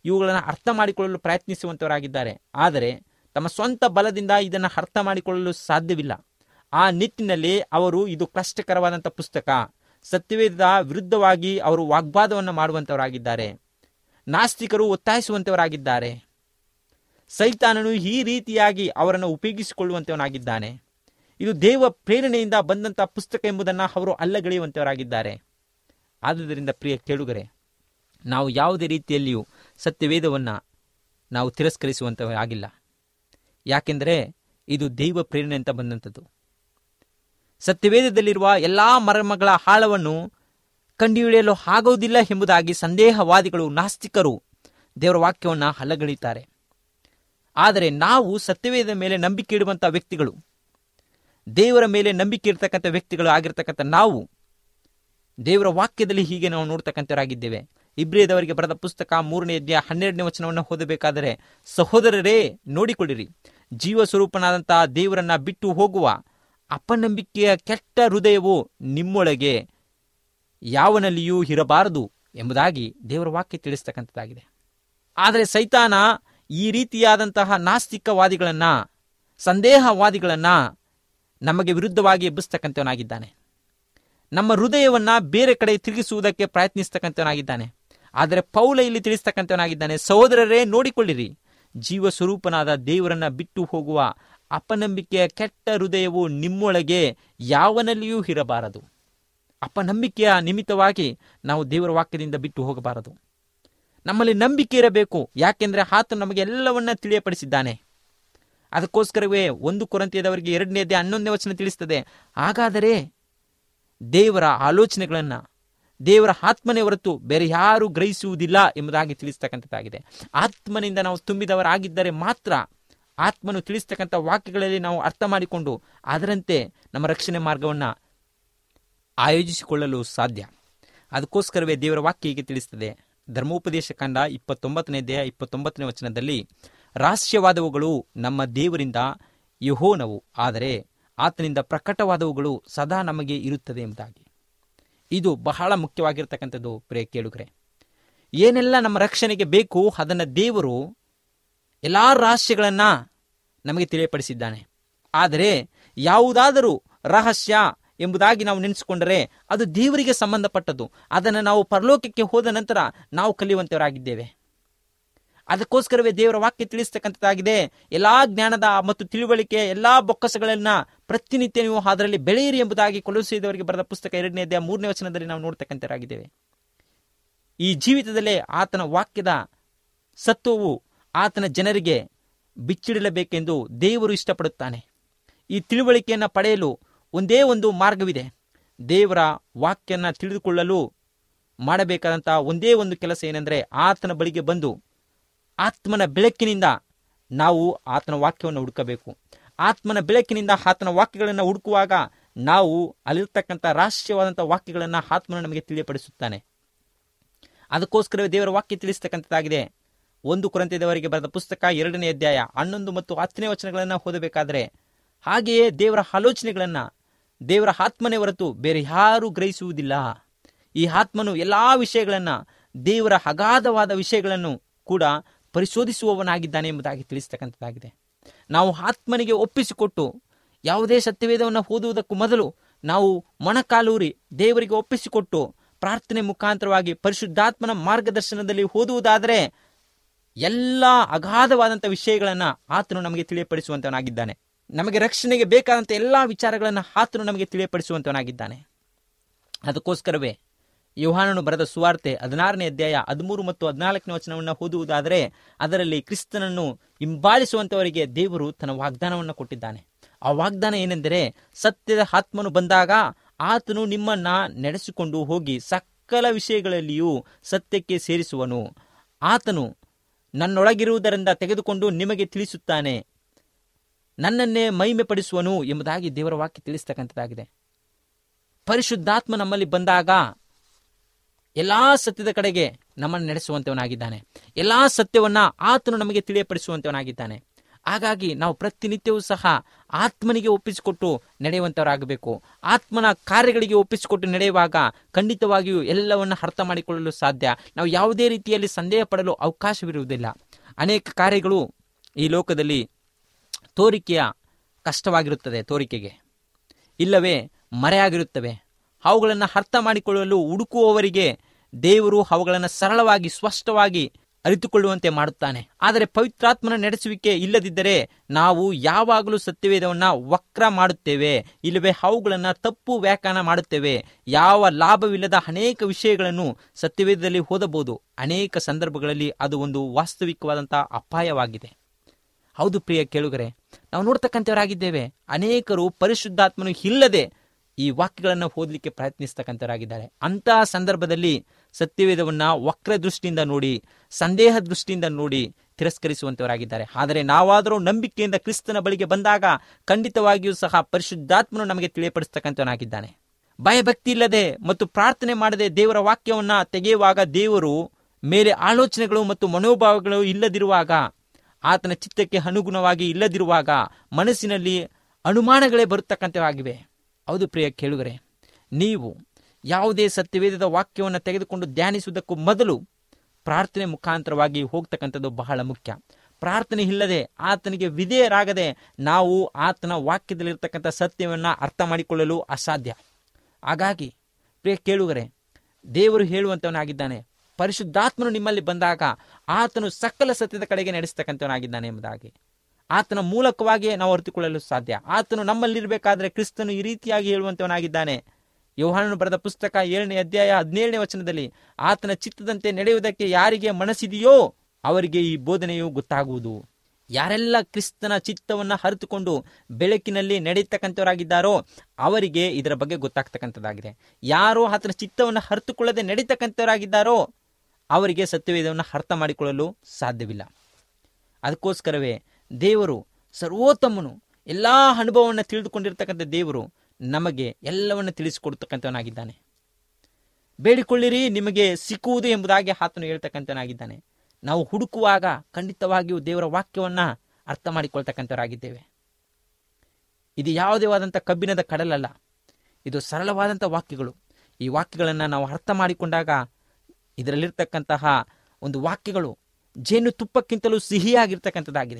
ಇವುಗಳನ್ನು ಅರ್ಥ ಮಾಡಿಕೊಳ್ಳಲು ಪ್ರಯತ್ನಿಸುವಂತವರಾಗಿದ್ದಾರೆ ಆದರೆ ತಮ್ಮ ಸ್ವಂತ ಬಲದಿಂದ ಇದನ್ನು ಅರ್ಥ ಮಾಡಿಕೊಳ್ಳಲು ಸಾಧ್ಯವಿಲ್ಲ ಆ ನಿಟ್ಟಿನಲ್ಲಿ ಅವರು ಇದು ಕಷ್ಟಕರವಾದಂಥ ಪುಸ್ತಕ ಸತ್ಯವೇದದ ವಿರುದ್ಧವಾಗಿ ಅವರು ವಾಗ್ವಾದವನ್ನು ಮಾಡುವಂತವರಾಗಿದ್ದಾರೆ ನಾಸ್ತಿಕರು ಒತ್ತಾಯಿಸುವಂತವರಾಗಿದ್ದಾರೆ ಸೈತಾನನು ಈ ರೀತಿಯಾಗಿ ಅವರನ್ನು ಉಪಯೋಗಿಸಿಕೊಳ್ಳುವಂತವನಾಗಿದ್ದಾನೆ ಇದು ದೇವ ಪ್ರೇರಣೆಯಿಂದ ಬಂದಂಥ ಪುಸ್ತಕ ಎಂಬುದನ್ನು ಅವರು ಅಲ್ಲಗಳೆಯುವಂತವರಾಗಿದ್ದಾರೆ ಆದುದರಿಂದ ಪ್ರಿಯ ಕೇಳುಗರೆ ನಾವು ಯಾವುದೇ ರೀತಿಯಲ್ಲಿಯೂ ಸತ್ಯವೇದವನ್ನು ನಾವು ತಿರಸ್ಕರಿಸುವಂತವಾಗಿಲ್ಲ ಯಾಕೆಂದರೆ ಇದು ದೈವ ಪ್ರೇರಣೆ ಅಂತ ಬಂದಂಥದ್ದು ಸತ್ಯವೇದದಲ್ಲಿರುವ ಎಲ್ಲ ಮರ್ಮಗಳ ಆಳವನ್ನು ಕಂಡುಹಿಡಿಯಲು ಆಗುವುದಿಲ್ಲ ಎಂಬುದಾಗಿ ಸಂದೇಹವಾದಿಗಳು ನಾಸ್ತಿಕರು ದೇವರ ವಾಕ್ಯವನ್ನು ಹಲ್ಲಗಳೆಯುತ್ತಾರೆ ಆದರೆ ನಾವು ಸತ್ಯವೇದ ಮೇಲೆ ನಂಬಿಕೆ ಇಡುವಂಥ ವ್ಯಕ್ತಿಗಳು ದೇವರ ಮೇಲೆ ನಂಬಿಕೆ ಇರ್ತಕ್ಕಂಥ ವ್ಯಕ್ತಿಗಳು ಆಗಿರ್ತಕ್ಕಂಥ ನಾವು ದೇವರ ವಾಕ್ಯದಲ್ಲಿ ಹೀಗೆ ನಾವು ನೋಡ್ತಕ್ಕಂಥವರಾಗಿದ್ದೇವೆ ಇಬ್ರಿಯದವರಿಗೆ ಬರೆದ ಪುಸ್ತಕ ಮೂರನೇ ಅಧ್ಯಾಯ ಹನ್ನೆರಡನೇ ವಚನವನ್ನು ಓದಬೇಕಾದರೆ ಸಹೋದರರೇ ನೋಡಿಕೊಳ್ಳಿರಿ ಜೀವ ಸ್ವರೂಪನಾದಂತಹ ದೇವರನ್ನ ಬಿಟ್ಟು ಹೋಗುವ ಅಪನಂಬಿಕೆಯ ಕೆಟ್ಟ ಹೃದಯವು ನಿಮ್ಮೊಳಗೆ ಯಾವನಲ್ಲಿಯೂ ಇರಬಾರದು ಎಂಬುದಾಗಿ ದೇವರ ವಾಕ್ಯ ತಿಳಿಸ್ತಕ್ಕಂಥದ್ದಾಗಿದೆ ಆದರೆ ಸೈತಾನ ಈ ರೀತಿಯಾದಂತಹ ನಾಸ್ತಿಕವಾದಿಗಳನ್ನ ಸಂದೇಹವಾದಿಗಳನ್ನ ನಮಗೆ ವಿರುದ್ಧವಾಗಿ ಎಬ್ಬಿಸ್ತಕ್ಕಂಥವನಾಗಿದ್ದಾನೆ ನಮ್ಮ ಹೃದಯವನ್ನ ಬೇರೆ ಕಡೆ ತಿರುಗಿಸುವುದಕ್ಕೆ ಪ್ರಯತ್ನಿಸ್ತಕ್ಕಂಥವನಾಗಿದ್ದಾನೆ ಆದರೆ ಪೌಲ ಇಲ್ಲಿ ತಿಳಿಸ್ತಕ್ಕಂಥವನಾಗಿದ್ದಾನೆ ಸಹೋದರರೇ ನೋಡಿಕೊಳ್ಳಿರಿ ಜೀವ ಸ್ವರೂಪನಾದ ದೇವರನ್ನ ಬಿಟ್ಟು ಹೋಗುವ ಅಪನಂಬಿಕೆಯ ಕೆಟ್ಟ ಹೃದಯವು ನಿಮ್ಮೊಳಗೆ ಯಾವನಲ್ಲಿಯೂ ಇರಬಾರದು ಅಪನಂಬಿಕೆಯ ನಿಮಿತ್ತವಾಗಿ ನಾವು ದೇವರ ವಾಕ್ಯದಿಂದ ಬಿಟ್ಟು ಹೋಗಬಾರದು ನಮ್ಮಲ್ಲಿ ನಂಬಿಕೆ ಇರಬೇಕು ಯಾಕೆಂದ್ರೆ ಆತ ನಮಗೆ ಎಲ್ಲವನ್ನ ತಿಳಿಯಪಡಿಸಿದ್ದಾನೆ ಅದಕ್ಕೋಸ್ಕರವೇ ಒಂದು ಕೊರಂತಿಯದವರಿಗೆ ಎರಡನೇದೇ ಹನ್ನೊಂದನೇ ವಚನ ತಿಳಿಸ್ತದೆ ಹಾಗಾದರೆ ದೇವರ ಆಲೋಚನೆಗಳನ್ನ ದೇವರ ಆತ್ಮನೇ ಹೊರತು ಬೇರೆ ಯಾರು ಗ್ರಹಿಸುವುದಿಲ್ಲ ಎಂಬುದಾಗಿ ತಿಳಿಸ್ತಕ್ಕಂಥದ್ದಾಗಿದೆ ಆತ್ಮನಿಂದ ನಾವು ತುಂಬಿದವರಾಗಿದ್ದರೆ ಮಾತ್ರ ಆತ್ಮನು ತಿಳಿಸ್ತಕ್ಕಂಥ ವಾಕ್ಯಗಳಲ್ಲಿ ನಾವು ಅರ್ಥ ಮಾಡಿಕೊಂಡು ಅದರಂತೆ ನಮ್ಮ ರಕ್ಷಣೆ ಮಾರ್ಗವನ್ನು ಆಯೋಜಿಸಿಕೊಳ್ಳಲು ಸಾಧ್ಯ ಅದಕ್ಕೋಸ್ಕರವೇ ದೇವರ ವಾಕ್ಯ ಹೀಗೆ ತಿಳಿಸ್ತದೆ ಧರ್ಮೋಪದೇಶ ಕಂಡ ಇಪ್ಪತ್ತೊಂಬತ್ತನೇ ದೇಹ ಇಪ್ಪತ್ತೊಂಬತ್ತನೇ ವಚನದಲ್ಲಿ ರಹಸ್ಯವಾದವುಗಳು ನಮ್ಮ ದೇವರಿಂದ ಯಹೋನವು ಆದರೆ ಆತನಿಂದ ಪ್ರಕಟವಾದವುಗಳು ಸದಾ ನಮಗೆ ಇರುತ್ತದೆ ಎಂಬುದಾಗಿ ಇದು ಬಹಳ ಮುಖ್ಯವಾಗಿರ್ತಕ್ಕಂಥದ್ದು ಪ್ರಿಯ ಕೇಳುಗರೆ ಏನೆಲ್ಲ ನಮ್ಮ ರಕ್ಷಣೆಗೆ ಬೇಕು ಅದನ್ನು ದೇವರು ಎಲ್ಲ ರಹಸ್ಯಗಳನ್ನ ನಮಗೆ ತಿಳಿಯಪಡಿಸಿದ್ದಾನೆ ಆದರೆ ಯಾವುದಾದರೂ ರಹಸ್ಯ ಎಂಬುದಾಗಿ ನಾವು ನೆನೆಸಿಕೊಂಡರೆ ಅದು ದೇವರಿಗೆ ಸಂಬಂಧಪಟ್ಟದ್ದು ಅದನ್ನು ನಾವು ಪರಲೋಕಕ್ಕೆ ಹೋದ ನಂತರ ನಾವು ಕಲಿಯುವಂತವರಾಗಿದ್ದೇವೆ ಅದಕ್ಕೋಸ್ಕರವೇ ದೇವರ ವಾಕ್ಯ ತಿಳಿಸ್ತಕ್ಕಂಥದ್ದಾಗಿದೆ ಎಲ್ಲಾ ಜ್ಞಾನದ ಮತ್ತು ತಿಳುವಳಿಕೆ ಎಲ್ಲಾ ಬೊಕ್ಕಸಗಳನ್ನ ಪ್ರತಿನಿತ್ಯ ನೀವು ಅದರಲ್ಲಿ ಬೆಳೆಯಿರಿ ಎಂಬುದಾಗಿ ಕೊಲುಸಿದವರಿಗೆ ಬರೆದ ಪುಸ್ತಕ ಎರಡನೇ ಅಧ್ಯಾಯ ಮೂರನೇ ವಚನದಲ್ಲಿ ನಾವು ನೋಡ್ತಕ್ಕಂಥರಾಗಿದ್ದೇವೆ ಈ ಜೀವಿತದಲ್ಲೇ ಆತನ ವಾಕ್ಯದ ಸತ್ವವು ಆತನ ಜನರಿಗೆ ಬಿಚ್ಚಿಡಲೇಬೇಕೆಂದು ದೇವರು ಇಷ್ಟಪಡುತ್ತಾನೆ ಈ ತಿಳುವಳಿಕೆಯನ್ನು ಪಡೆಯಲು ಒಂದೇ ಒಂದು ಮಾರ್ಗವಿದೆ ದೇವರ ವಾಕ್ಯನ ತಿಳಿದುಕೊಳ್ಳಲು ಮಾಡಬೇಕಾದಂತಹ ಒಂದೇ ಒಂದು ಕೆಲಸ ಏನೆಂದರೆ ಆತನ ಬಳಿಗೆ ಬಂದು ಆತ್ಮನ ಬೆಳಕಿನಿಂದ ನಾವು ಆತನ ವಾಕ್ಯವನ್ನು ಹುಡುಕಬೇಕು ಆತ್ಮನ ಬೆಳಕಿನಿಂದ ಆತನ ವಾಕ್ಯಗಳನ್ನು ಹುಡುಕುವಾಗ ನಾವು ಅಲ್ಲಿರ್ತಕ್ಕಂಥ ರಹಸ್ಯವಾದಂಥ ವಾಕ್ಯಗಳನ್ನು ಆತ್ಮನ ನಮಗೆ ತಿಳಿಯಪಡಿಸುತ್ತಾನೆ ಅದಕ್ಕೋಸ್ಕರವೇ ದೇವರ ವಾಕ್ಯ ತಿಳಿಸ್ತಕ್ಕಂಥದ್ದಾಗಿದೆ ಒಂದು ಕೊರಂತಿದವರಿಗೆ ಬರೆದ ಪುಸ್ತಕ ಎರಡನೇ ಅಧ್ಯಾಯ ಹನ್ನೊಂದು ಮತ್ತು ಹತ್ತನೇ ವಚನಗಳನ್ನು ಓದಬೇಕಾದ್ರೆ ಹಾಗೆಯೇ ದೇವರ ಆಲೋಚನೆಗಳನ್ನು ದೇವರ ಆತ್ಮನೇ ಹೊರತು ಬೇರೆ ಯಾರೂ ಗ್ರಹಿಸುವುದಿಲ್ಲ ಈ ಆತ್ಮನು ಎಲ್ಲಾ ವಿಷಯಗಳನ್ನ ದೇವರ ಅಗಾಧವಾದ ವಿಷಯಗಳನ್ನು ಕೂಡ ಪರಿಶೋಧಿಸುವವನಾಗಿದ್ದಾನೆ ಎಂಬುದಾಗಿ ತಿಳಿಸ್ತಕ್ಕಂಥದ್ದಾಗಿದೆ ನಾವು ಆತ್ಮನಿಗೆ ಒಪ್ಪಿಸಿಕೊಟ್ಟು ಯಾವುದೇ ಸತ್ಯವೇದವನ್ನು ಓದುವುದಕ್ಕೂ ಮೊದಲು ನಾವು ಮೊಣಕಾಲೂರಿ ದೇವರಿಗೆ ಒಪ್ಪಿಸಿಕೊಟ್ಟು ಪ್ರಾರ್ಥನೆ ಮುಖಾಂತರವಾಗಿ ಪರಿಶುದ್ಧಾತ್ಮನ ಮಾರ್ಗದರ್ಶನದಲ್ಲಿ ಓದುವುದಾದರೆ ಎಲ್ಲ ಅಗಾಧವಾದಂಥ ವಿಷಯಗಳನ್ನು ಆತನು ನಮಗೆ ತಿಳಿಯಪಡಿಸುವಂತವನಾಗಿದ್ದಾನೆ ನಮಗೆ ರಕ್ಷಣೆಗೆ ಬೇಕಾದಂಥ ಎಲ್ಲಾ ವಿಚಾರಗಳನ್ನು ಆತನು ನಮಗೆ ತಿಳಿಯಪಡಿಸುವಂತವನಾಗಿದ್ದಾನೆ ಅದಕ್ಕೋಸ್ಕರವೇ ಯೋಹಾನನು ಬರೆದ ಸುವಾರ್ತೆ ಹದಿನಾರನೇ ಅಧ್ಯಾಯ ಹದಿಮೂರು ಮತ್ತು ಹದಿನಾಲ್ಕನೇ ವಚನವನ್ನು ಓದುವುದಾದರೆ ಅದರಲ್ಲಿ ಕ್ರಿಸ್ತನನ್ನು ಹಿಂಬಾಲಿಸುವಂತವರಿಗೆ ದೇವರು ತನ್ನ ವಾಗ್ದಾನವನ್ನು ಕೊಟ್ಟಿದ್ದಾನೆ ಆ ವಾಗ್ದಾನ ಏನೆಂದರೆ ಸತ್ಯದ ಆತ್ಮನು ಬಂದಾಗ ಆತನು ನಿಮ್ಮನ್ನ ನಡೆಸಿಕೊಂಡು ಹೋಗಿ ಸಕಲ ವಿಷಯಗಳಲ್ಲಿಯೂ ಸತ್ಯಕ್ಕೆ ಸೇರಿಸುವನು ಆತನು ನನ್ನೊಳಗಿರುವುದರಿಂದ ತೆಗೆದುಕೊಂಡು ನಿಮಗೆ ತಿಳಿಸುತ್ತಾನೆ ನನ್ನನ್ನೇ ಮಹಿಮೆ ಪಡಿಸುವನು ಎಂಬುದಾಗಿ ದೇವರ ವಾಕ್ಯ ತಿಳಿಸ್ತಕ್ಕಂಥದ್ದಾಗಿದೆ ಪರಿಶುದ್ಧಾತ್ಮ ನಮ್ಮಲ್ಲಿ ಬಂದಾಗ ಎಲ್ಲಾ ಸತ್ಯದ ಕಡೆಗೆ ನಮ್ಮನ್ನು ನಡೆಸುವಂತವನಾಗಿದ್ದಾನೆ ಎಲ್ಲಾ ಸತ್ಯವನ್ನ ಆತನು ನಮಗೆ ತಿಳಿಯಪಡಿಸುವಂತವನಾಗಿದ್ದಾನೆ ಹಾಗಾಗಿ ನಾವು ಪ್ರತಿನಿತ್ಯವೂ ಸಹ ಆತ್ಮನಿಗೆ ಒಪ್ಪಿಸಿಕೊಟ್ಟು ನಡೆಯುವಂತವರಾಗಬೇಕು ಆತ್ಮನ ಕಾರ್ಯಗಳಿಗೆ ಒಪ್ಪಿಸಿಕೊಟ್ಟು ನಡೆಯುವಾಗ ಖಂಡಿತವಾಗಿಯೂ ಎಲ್ಲವನ್ನ ಅರ್ಥ ಮಾಡಿಕೊಳ್ಳಲು ಸಾಧ್ಯ ನಾವು ಯಾವುದೇ ರೀತಿಯಲ್ಲಿ ಸಂದೇಹ ಪಡಲು ಅವಕಾಶವಿರುವುದಿಲ್ಲ ಅನೇಕ ಕಾರ್ಯಗಳು ಈ ಲೋಕದಲ್ಲಿ ತೋರಿಕೆಯ ಕಷ್ಟವಾಗಿರುತ್ತದೆ ತೋರಿಕೆಗೆ ಇಲ್ಲವೇ ಮರೆಯಾಗಿರುತ್ತವೆ ಅವುಗಳನ್ನು ಅರ್ಥ ಮಾಡಿಕೊಳ್ಳಲು ಹುಡುಕುವವರಿಗೆ ದೇವರು ಅವುಗಳನ್ನು ಸರಳವಾಗಿ ಸ್ಪಷ್ಟವಾಗಿ ಅರಿತುಕೊಳ್ಳುವಂತೆ ಮಾಡುತ್ತಾನೆ ಆದರೆ ಪವಿತ್ರಾತ್ಮನ ನಡೆಸುವಿಕೆ ಇಲ್ಲದಿದ್ದರೆ ನಾವು ಯಾವಾಗಲೂ ಸತ್ಯವೇದವನ್ನ ವಕ್ರ ಮಾಡುತ್ತೇವೆ ಇಲ್ಲವೇ ಅವುಗಳನ್ನು ತಪ್ಪು ವ್ಯಾಖ್ಯಾನ ಮಾಡುತ್ತೇವೆ ಯಾವ ಲಾಭವಿಲ್ಲದ ಅನೇಕ ವಿಷಯಗಳನ್ನು ಸತ್ಯವೇದದಲ್ಲಿ ಓದಬಹುದು ಅನೇಕ ಸಂದರ್ಭಗಳಲ್ಲಿ ಅದು ಒಂದು ವಾಸ್ತವಿಕವಾದಂತಹ ಅಪಾಯವಾಗಿದೆ ಹೌದು ಪ್ರಿಯ ಕೇಳುಗರೆ ನಾವು ನೋಡ್ತಕ್ಕಂಥವರಾಗಿದ್ದೇವೆ ಅನೇಕರು ಪರಿಶುದ್ಧಾತ್ಮನು ಇಲ್ಲದೆ ಈ ವಾಕ್ಯಗಳನ್ನು ಓದಲಿಕ್ಕೆ ಪ್ರಯತ್ನಿಸ್ತಕ್ಕಂಥವರಾಗಿದ್ದಾರೆ ಅಂತಹ ಸಂದರ್ಭದಲ್ಲಿ ಸತ್ಯವೇದವನ್ನ ವಕ್ರ ದೃಷ್ಟಿಯಿಂದ ನೋಡಿ ಸಂದೇಹ ದೃಷ್ಟಿಯಿಂದ ನೋಡಿ ತಿರಸ್ಕರಿಸುವಂತವರಾಗಿದ್ದಾರೆ ಆದರೆ ನಾವಾದರೂ ನಂಬಿಕೆಯಿಂದ ಕ್ರಿಸ್ತನ ಬಳಿಗೆ ಬಂದಾಗ ಖಂಡಿತವಾಗಿಯೂ ಸಹ ಪರಿಶುದ್ಧಾತ್ಮನು ನಮಗೆ ತಿಳಿಯಪಡಿಸ್ತಕ್ಕಂಥವನಾಗಿದ್ದಾನೆ ಭಯಭಕ್ತಿ ಇಲ್ಲದೆ ಮತ್ತು ಪ್ರಾರ್ಥನೆ ಮಾಡದೆ ದೇವರ ವಾಕ್ಯವನ್ನ ತೆಗೆಯುವಾಗ ದೇವರು ಮೇಲೆ ಆಲೋಚನೆಗಳು ಮತ್ತು ಮನೋಭಾವಗಳು ಇಲ್ಲದಿರುವಾಗ ಆತನ ಚಿತ್ತಕ್ಕೆ ಅನುಗುಣವಾಗಿ ಇಲ್ಲದಿರುವಾಗ ಮನಸ್ಸಿನಲ್ಲಿ ಅನುಮಾನಗಳೇ ಬರುತ್ತಕ್ಕಂಥವಾಗಿವೆ ಹೌದು ಪ್ರಿಯ ಕೇಳುಗರೆ ನೀವು ಯಾವುದೇ ಸತ್ಯವೇದದ ವಾಕ್ಯವನ್ನು ತೆಗೆದುಕೊಂಡು ಧ್ಯಾನಿಸುವುದಕ್ಕೂ ಮೊದಲು ಪ್ರಾರ್ಥನೆ ಮುಖಾಂತರವಾಗಿ ಹೋಗ್ತಕ್ಕಂಥದ್ದು ಬಹಳ ಮುಖ್ಯ ಪ್ರಾರ್ಥನೆ ಇಲ್ಲದೆ ಆತನಿಗೆ ವಿಧೇಯರಾಗದೆ ನಾವು ಆತನ ವಾಕ್ಯದಲ್ಲಿರ್ತಕ್ಕಂಥ ಸತ್ಯವನ್ನು ಅರ್ಥ ಮಾಡಿಕೊಳ್ಳಲು ಅಸಾಧ್ಯ ಹಾಗಾಗಿ ಪ್ರಿಯ ಕೇಳುಗರೆ ದೇವರು ಹೇಳುವಂತವನಾಗಿದ್ದಾನೆ ಪರಿಶುದ್ಧಾತ್ಮನು ನಿಮ್ಮಲ್ಲಿ ಬಂದಾಗ ಆತನು ಸಕಲ ಸತ್ಯದ ಕಡೆಗೆ ನಡೆಸ್ತಕ್ಕಂಥವನಾಗಿದ್ದಾನೆ ಎಂಬುದಾಗಿ ಆತನ ಮೂಲಕವಾಗಿಯೇ ನಾವು ಅರಿತುಕೊಳ್ಳಲು ಸಾಧ್ಯ ಆತನು ನಮ್ಮಲ್ಲಿರಬೇಕಾದ್ರೆ ಕ್ರಿಸ್ತನು ಈ ರೀತಿಯಾಗಿ ಹೇಳುವಂತವನಾಗಿದ್ದಾನೆ ಯೋಹಾನನು ಬರೆದ ಪುಸ್ತಕ ಏಳನೇ ಅಧ್ಯಾಯ ಹದಿನೇಳನೇ ವಚನದಲ್ಲಿ ಆತನ ಚಿತ್ತದಂತೆ ನಡೆಯುವುದಕ್ಕೆ ಯಾರಿಗೆ ಮನಸ್ಸಿದೆಯೋ ಅವರಿಗೆ ಈ ಬೋಧನೆಯು ಗೊತ್ತಾಗುವುದು ಯಾರೆಲ್ಲ ಕ್ರಿಸ್ತನ ಚಿತ್ತವನ್ನ ಅರಿತುಕೊಂಡು ಬೆಳಕಿನಲ್ಲಿ ನಡೀತಕ್ಕಂಥವರಾಗಿದ್ದಾರೋ ಅವರಿಗೆ ಇದರ ಬಗ್ಗೆ ಗೊತ್ತಾಗ್ತಕ್ಕಂಥದ್ದಾಗಿದೆ ಯಾರು ಆತನ ಚಿತ್ತವನ್ನು ಅರಿತುಕೊಳ್ಳದೆ ನಡೀತಕ್ಕಂಥವರಾಗಿದ್ದಾರೋ ಅವರಿಗೆ ಸತ್ಯವೇದವನ್ನು ಅರ್ಥ ಮಾಡಿಕೊಳ್ಳಲು ಸಾಧ್ಯವಿಲ್ಲ ಅದಕ್ಕೋಸ್ಕರವೇ ದೇವರು ಸರ್ವೋತ್ತಮನು ಎಲ್ಲಾ ಅನುಭವವನ್ನು ತಿಳಿದುಕೊಂಡಿರ್ತಕ್ಕಂಥ ದೇವರು ನಮಗೆ ಎಲ್ಲವನ್ನು ತಿಳಿಸಿಕೊಡ್ತಕ್ಕಂಥವನಾಗಿದ್ದಾನೆ ಬೇಡಿಕೊಳ್ಳಿರಿ ನಿಮಗೆ ಸಿಕ್ಕುವುದು ಎಂಬುದಾಗಿ ಆತನು ಹೇಳ್ತಕ್ಕಂಥವನಾಗಿದ್ದಾನೆ ನಾವು ಹುಡುಕುವಾಗ ಖಂಡಿತವಾಗಿಯೂ ದೇವರ ವಾಕ್ಯವನ್ನ ಅರ್ಥ ಮಾಡಿಕೊಳ್ತಕ್ಕಂಥವರಾಗಿದ್ದೇವೆ ಇದು ಯಾವುದೇ ಆದಂಥ ಕಬ್ಬಿಣದ ಕಡಲಲ್ಲ ಇದು ಸರಳವಾದಂಥ ವಾಕ್ಯಗಳು ಈ ವಾಕ್ಯಗಳನ್ನು ನಾವು ಅರ್ಥ ಮಾಡಿಕೊಂಡಾಗ ಇದರಲ್ಲಿರ್ತಕ್ಕಂತಹ ಒಂದು ವಾಕ್ಯಗಳು ಜೇನು ತುಪ್ಪಕ್ಕಿಂತಲೂ ಸಿಹಿಯಾಗಿರ್ತಕ್ಕಂಥದ್ದಾಗಿದೆ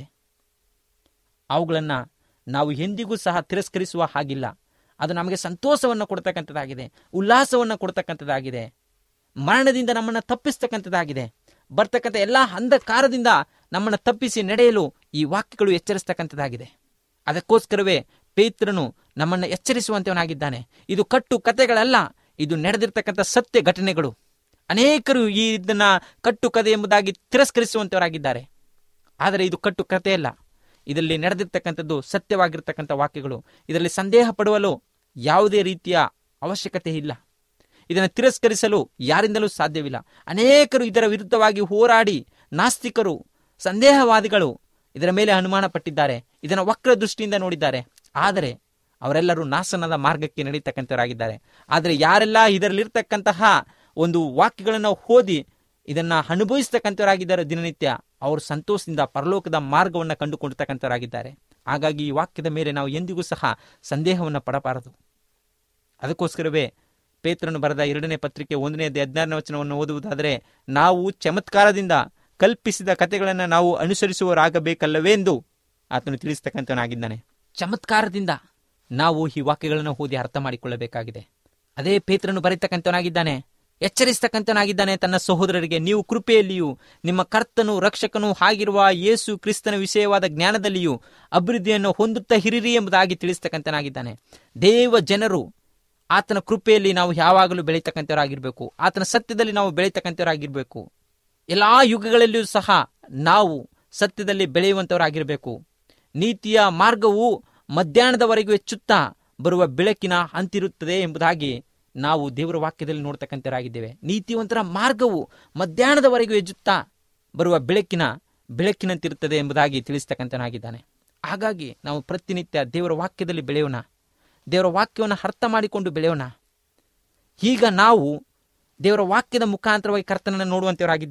ಅವುಗಳನ್ನು ನಾವು ಎಂದಿಗೂ ಸಹ ತಿರಸ್ಕರಿಸುವ ಹಾಗಿಲ್ಲ ಅದು ನಮಗೆ ಸಂತೋಷವನ್ನು ಕೊಡ್ತಕ್ಕಂಥದ್ದಾಗಿದೆ ಉಲ್ಲಾಸವನ್ನು ಕೊಡ್ತಕ್ಕಂಥದ್ದಾಗಿದೆ ಮರಣದಿಂದ ನಮ್ಮನ್ನು ತಪ್ಪಿಸ್ತಕ್ಕಂಥದ್ದಾಗಿದೆ ಬರ್ತಕ್ಕಂಥ ಎಲ್ಲ ಅಂಧಕಾರದಿಂದ ನಮ್ಮನ್ನು ತಪ್ಪಿಸಿ ನಡೆಯಲು ಈ ವಾಕ್ಯಗಳು ಎಚ್ಚರಿಸ್ತಕ್ಕಂಥದ್ದಾಗಿದೆ ಅದಕ್ಕೋಸ್ಕರವೇ ಪೇತ್ರನು ನಮ್ಮನ್ನು ಎಚ್ಚರಿಸುವಂತವನಾಗಿದ್ದಾನೆ ಇದು ಕಟ್ಟು ಕತೆಗಳಲ್ಲ ಇದು ನಡೆದಿರ್ತಕ್ಕಂಥ ಸತ್ಯ ಘಟನೆಗಳು ಅನೇಕರು ಈ ಇದನ್ನ ಕಟ್ಟು ಕತೆ ಎಂಬುದಾಗಿ ತಿರಸ್ಕರಿಸುವಂತವರಾಗಿದ್ದಾರೆ ಆದರೆ ಇದು ಕಟ್ಟು ಕಥೆಯಲ್ಲ ಇದರಲ್ಲಿ ನಡೆದಿರ್ತಕ್ಕಂಥದ್ದು ಸತ್ಯವಾಗಿರ್ತಕ್ಕಂಥ ವಾಕ್ಯಗಳು ಇದರಲ್ಲಿ ಸಂದೇಹ ಪಡುವಲು ಯಾವುದೇ ರೀತಿಯ ಅವಶ್ಯಕತೆ ಇಲ್ಲ ಇದನ್ನು ತಿರಸ್ಕರಿಸಲು ಯಾರಿಂದಲೂ ಸಾಧ್ಯವಿಲ್ಲ ಅನೇಕರು ಇದರ ವಿರುದ್ಧವಾಗಿ ಹೋರಾಡಿ ನಾಸ್ತಿಕರು ಸಂದೇಹವಾದಿಗಳು ಇದರ ಮೇಲೆ ಅನುಮಾನ ಪಟ್ಟಿದ್ದಾರೆ ಇದನ್ನು ವಕ್ರ ದೃಷ್ಟಿಯಿಂದ ನೋಡಿದ್ದಾರೆ ಆದರೆ ಅವರೆಲ್ಲರೂ ನಾಶನದ ಮಾರ್ಗಕ್ಕೆ ನಡೀತಕ್ಕಂಥವರಾಗಿದ್ದಾರೆ ಆದರೆ ಯಾರೆಲ್ಲ ಇದರಲ್ಲಿರ್ತಕ್ಕಂತಹ ಒಂದು ವಾಕ್ಯಗಳನ್ನು ಓದಿ ಇದನ್ನ ಅನುಭವಿಸ್ತಕ್ಕಂಥವರಾಗಿದ್ದಾರೆ ದಿನನಿತ್ಯ ಅವರು ಸಂತೋಷದಿಂದ ಪರಲೋಕದ ಮಾರ್ಗವನ್ನು ಕಂಡುಕೊಂಡಿರ್ತಕ್ಕಂಥವರಾಗಿದ್ದಾರೆ ಹಾಗಾಗಿ ಈ ವಾಕ್ಯದ ಮೇಲೆ ನಾವು ಎಂದಿಗೂ ಸಹ ಸಂದೇಹವನ್ನು ಪಡಬಾರದು ಅದಕ್ಕೋಸ್ಕರವೇ ಪೇತ್ರನು ಬರೆದ ಎರಡನೇ ಪತ್ರಿಕೆ ಒಂದನೇ ಹದಿನಾರನೇ ವಚನವನ್ನು ಓದುವುದಾದರೆ ನಾವು ಚಮತ್ಕಾರದಿಂದ ಕಲ್ಪಿಸಿದ ಕಥೆಗಳನ್ನು ನಾವು ಅನುಸರಿಸುವವರಾಗಬೇಕಲ್ಲವೇ ಎಂದು ಆತನು ತಿಳಿಸ್ತಕ್ಕಂಥವನಾಗಿದ್ದಾನೆ ಚಮತ್ಕಾರದಿಂದ ನಾವು ಈ ವಾಕ್ಯಗಳನ್ನು ಓದಿ ಅರ್ಥ ಮಾಡಿಕೊಳ್ಳಬೇಕಾಗಿದೆ ಅದೇ ಪೇತ್ರನು ಬರೀತಕ್ಕಂಥವನಾಗಿದ್ದಾನೆ ಎಚ್ಚರಿಸ್ತಕ್ಕಂಥವನಾಗಿದ್ದಾನೆ ತನ್ನ ಸಹೋದರರಿಗೆ ನೀವು ಕೃಪೆಯಲ್ಲಿಯೂ ನಿಮ್ಮ ಕರ್ತನು ರಕ್ಷಕನೂ ಆಗಿರುವ ಯೇಸು ಕ್ರಿಸ್ತನ ವಿಷಯವಾದ ಜ್ಞಾನದಲ್ಲಿಯೂ ಅಭಿವೃದ್ಧಿಯನ್ನು ಹೊಂದುತ್ತಾ ಹಿರಿರಿ ಎಂಬುದಾಗಿ ತಿಳಿಸ್ತಕ್ಕಂಥನಾಗಿದ್ದಾನೆ ದೇವ ಜನರು ಆತನ ಕೃಪೆಯಲ್ಲಿ ನಾವು ಯಾವಾಗಲೂ ಬೆಳೀತಕ್ಕಂಥವರಾಗಿರ್ಬೇಕು ಆತನ ಸತ್ಯದಲ್ಲಿ ನಾವು ಬೆಳೀತಕ್ಕಂಥವರಾಗಿರ್ಬೇಕು ಎಲ್ಲಾ ಯುಗಗಳಲ್ಲಿಯೂ ಸಹ ನಾವು ಸತ್ಯದಲ್ಲಿ ಬೆಳೆಯುವಂತವರಾಗಿರಬೇಕು ನೀತಿಯ ಮಾರ್ಗವು ಮಧ್ಯಾಹ್ನದವರೆಗೂ ಹೆಚ್ಚುತ್ತಾ ಬರುವ ಬೆಳಕಿನ ಅಂತಿರುತ್ತದೆ ಎಂಬುದಾಗಿ ನಾವು ದೇವರ ವಾಕ್ಯದಲ್ಲಿ ನೋಡ್ತಕ್ಕಂಥವರಾಗಿದ್ದೇವೆ ನೀತಿವಂತರ ಮಾರ್ಗವು ಮಧ್ಯಾಹ್ನದವರೆಗೂ ಹೆಚ್ಚುತ್ತಾ ಬರುವ ಬೆಳಕಿನ ಬೆಳಕಿನಂತಿರುತ್ತದೆ ಎಂಬುದಾಗಿ ತಿಳಿಸ್ತಕ್ಕಂಥನಾಗಿದ್ದಾನೆ ಹಾಗಾಗಿ ನಾವು ಪ್ರತಿನಿತ್ಯ ದೇವರ ವಾಕ್ಯದಲ್ಲಿ ಬೆಳೆಯೋಣ ದೇವರ ವಾಕ್ಯವನ್ನು ಅರ್ಥ ಮಾಡಿಕೊಂಡು ಬೆಳೆಯೋಣ ಈಗ ನಾವು ದೇವರ ವಾಕ್ಯದ ಮುಖಾಂತರವಾಗಿ ಕರ್ತನನ್ನು ನೋಡುವಂತವರಾಗಿದ್ದೇವೆ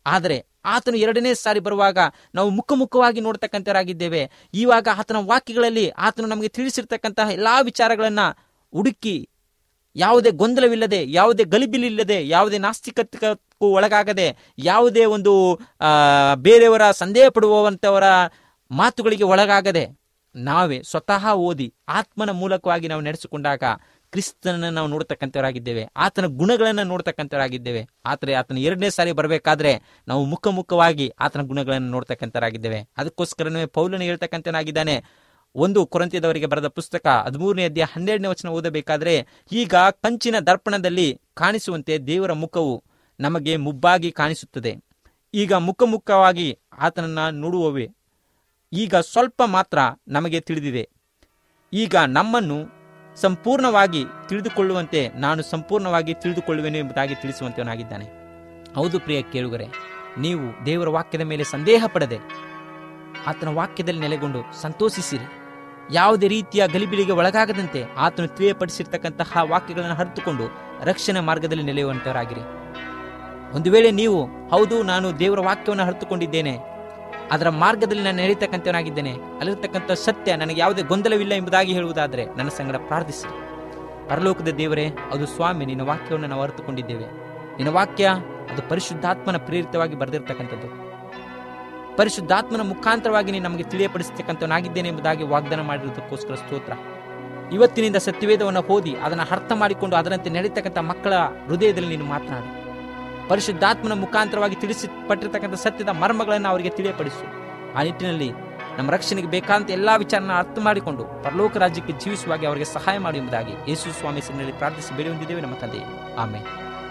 ಆದರೆ ಆತನು ಎರಡನೇ ಸಾರಿ ಬರುವಾಗ ನಾವು ಮುಖಮುಖವಾಗಿ ನೋಡ್ತಕ್ಕಂಥವರಾಗಿದ್ದೇವೆ ಇವಾಗ ಆತನ ವಾಕ್ಯಗಳಲ್ಲಿ ಆತನು ನಮಗೆ ತಿಳಿಸಿರ್ತಕ್ಕಂತಹ ಎಲ್ಲಾ ವಿಚಾರಗಳನ್ನ ಹುಡುಕಿ ಯಾವುದೇ ಗೊಂದಲವಿಲ್ಲದೆ ಯಾವುದೇ ಗಲಿಬಿಲಿಲ್ಲದೆ ಯಾವುದೇ ನಾಸ್ತಿಕಕ್ಕೂ ಒಳಗಾಗದೆ ಯಾವುದೇ ಒಂದು ಆ, ಬೇರೆಯವರ ಸಂದೇಹ ಪಡುವಂಥವರ ಮಾತುಗಳಿಗೆ ಒಳಗಾಗದೆ ನಾವೇ ಸ್ವತಃ ಓದಿ ಆತ್ಮನ ಮೂಲಕವಾಗಿ ನಾವು ನಡೆಸಿಕೊಂಡಾಗ ಕ್ರಿಸ್ತನನ್ನು ನಾವು ನೋಡ್ತಕ್ಕಂಥವರಾಗಿದ್ದೇವೆ ಆತನ ಗುಣಗಳನ್ನು ನೋಡ್ತಕ್ಕಂಥವರಾಗಿದ್ದೇವೆ ಆದರೆ ಆತನ ಎರಡನೇ ಸಾರಿ ಬರಬೇಕಾದ್ರೆ ನಾವು ಮುಖಮುಖವಾಗಿ ಆತನ ಗುಣಗಳನ್ನು ನೋಡ್ತಕ್ಕಂಥವರಾಗಿದ್ದೇವೆ ಅದಕ್ಕೋಸ್ಕರನೇ ಪೌಲನು ಹೇಳ್ತಕ್ಕಂಥನಾಗಿದ್ದಾನೆ ಒಂದು ಕೊರಂತ್ಯದವರಿಗೆ ಬರೆದ ಪುಸ್ತಕ ಹದಿಮೂರನೇ ಅಧ್ಯಾಯ ಹನ್ನೆರಡನೇ ವಚನ ಓದಬೇಕಾದ್ರೆ ಈಗ ಕಂಚಿನ ದರ್ಪಣದಲ್ಲಿ ಕಾಣಿಸುವಂತೆ ದೇವರ ಮುಖವು ನಮಗೆ ಮುಬ್ಬಾಗಿ ಕಾಣಿಸುತ್ತದೆ ಈಗ ಮುಖಮುಖವಾಗಿ ಆತನನ್ನ ನೋಡುವವೆ ಈಗ ಸ್ವಲ್ಪ ಮಾತ್ರ ನಮಗೆ ತಿಳಿದಿದೆ ಈಗ ನಮ್ಮನ್ನು ಸಂಪೂರ್ಣವಾಗಿ ತಿಳಿದುಕೊಳ್ಳುವಂತೆ ನಾನು ಸಂಪೂರ್ಣವಾಗಿ ತಿಳಿದುಕೊಳ್ಳುವೆನು ಎಂಬುದಾಗಿ ತಿಳಿಸುವಂತವನಾಗಿದ್ದಾನೆ ಹೌದು ಪ್ರಿಯ ಕೇಳುಗರೆ ನೀವು ದೇವರ ವಾಕ್ಯದ ಮೇಲೆ ಸಂದೇಹ ಪಡದೆ ಆತನ ವಾಕ್ಯದಲ್ಲಿ ನೆಲೆಗೊಂಡು ಸಂತೋಷಿಸಿರಿ ಯಾವುದೇ ರೀತಿಯ ಗಲಿಬಿಲಿಗೆ ಒಳಗಾಗದಂತೆ ಆತನು ತಿಳಿಯಪಡಿಸಿರ್ತಕ್ಕಂತಹ ವಾಕ್ಯಗಳನ್ನು ಹರಿತುಕೊಂಡು ರಕ್ಷಣೆ ಮಾರ್ಗದಲ್ಲಿ ನೆಲೆಯುವಂತವರಾಗಿರಿ ಒಂದು ವೇಳೆ ನೀವು ಹೌದು ನಾನು ದೇವರ ವಾಕ್ಯವನ್ನು ಹರಿತುಕೊಂಡಿದ್ದೇನೆ ಅದರ ಮಾರ್ಗದಲ್ಲಿ ನಾನು ನಡೀತಕ್ಕಂಥವನಾಗಿದ್ದೇನೆ ಅಲ್ಲಿರ್ತಕ್ಕಂಥ ಸತ್ಯ ನನಗೆ ಯಾವುದೇ ಗೊಂದಲವಿಲ್ಲ ಎಂಬುದಾಗಿ ಹೇಳುವುದಾದರೆ ನನ್ನ ಸಂಗಡ ಪ್ರಾರ್ಥಿಸಿರಿ ಪರಲೋಕದ ದೇವರೇ ಅದು ಸ್ವಾಮಿ ನಿನ್ನ ವಾಕ್ಯವನ್ನು ನಾವು ಅರಿತುಕೊಂಡಿದ್ದೇವೆ ನಿನ್ನ ವಾಕ್ಯ ಅದು ಪರಿಶುದ್ಧಾತ್ಮನ ಪ್ರೇರಿತವಾಗಿ ಬರೆದಿರ್ತಕ್ಕಂಥದ್ದು ಪರಿಶುದ್ಧಾತ್ಮನ ಮುಖಾಂತರವಾಗಿ ನೀನು ನಮಗೆ ತಿಳಿಯಪಡಿಸ್ತಕ್ಕಂಥವನಾಗಿದ್ದೇನೆ ಎಂಬುದಾಗಿ ವಾಗ್ದಾನ ಮಾಡಿರುವುದಕ್ಕೋಸ್ಕರ ಸ್ತೋತ್ರ ಇವತ್ತಿನಿಂದ ಸತ್ಯವೇದವನ್ನು ಓದಿ ಅದನ್ನು ಅರ್ಥ ಮಾಡಿಕೊಂಡು ಅದರಂತೆ ನಡೀತಕ್ಕಂಥ ಮಕ್ಕಳ ಹೃದಯದಲ್ಲಿ ನೀನು ಮಾತನಾಡು ಪರಿಶುದ್ಧಾತ್ಮನ ಮುಖಾಂತರವಾಗಿ ತಿಳಿಸಪಟ್ಟಿರ್ತಕ್ಕಂಥ ಸತ್ಯದ ಮರ್ಮಗಳನ್ನು ಅವರಿಗೆ ತಿಳಿಯಪಡಿಸು ಆ ನಿಟ್ಟಿನಲ್ಲಿ ನಮ್ಮ ರಕ್ಷಣೆಗೆ ಬೇಕಾದಂತ ಎಲ್ಲಾ ವಿಚಾರನ ಅರ್ಥ ಮಾಡಿಕೊಂಡು ಪರಲೋಕ ರಾಜ್ಯಕ್ಕೆ ಜೀವಿಸುವಾಗಿ ಅವರಿಗೆ ಸಹಾಯ ಮಾಡಿ ಎಂಬುದಾಗಿ ಯೇಸು ಸ್ವಾಮಿ ಹೆಸರಿನಲ್ಲಿ ಪ್ರಾರ್ಥಿಸಿ ಬೇಡಿ ಹೊಂದಿದ್ದೇವೆ ನಮ್ಮ ತಂದೆ ಆಮೇಲೆ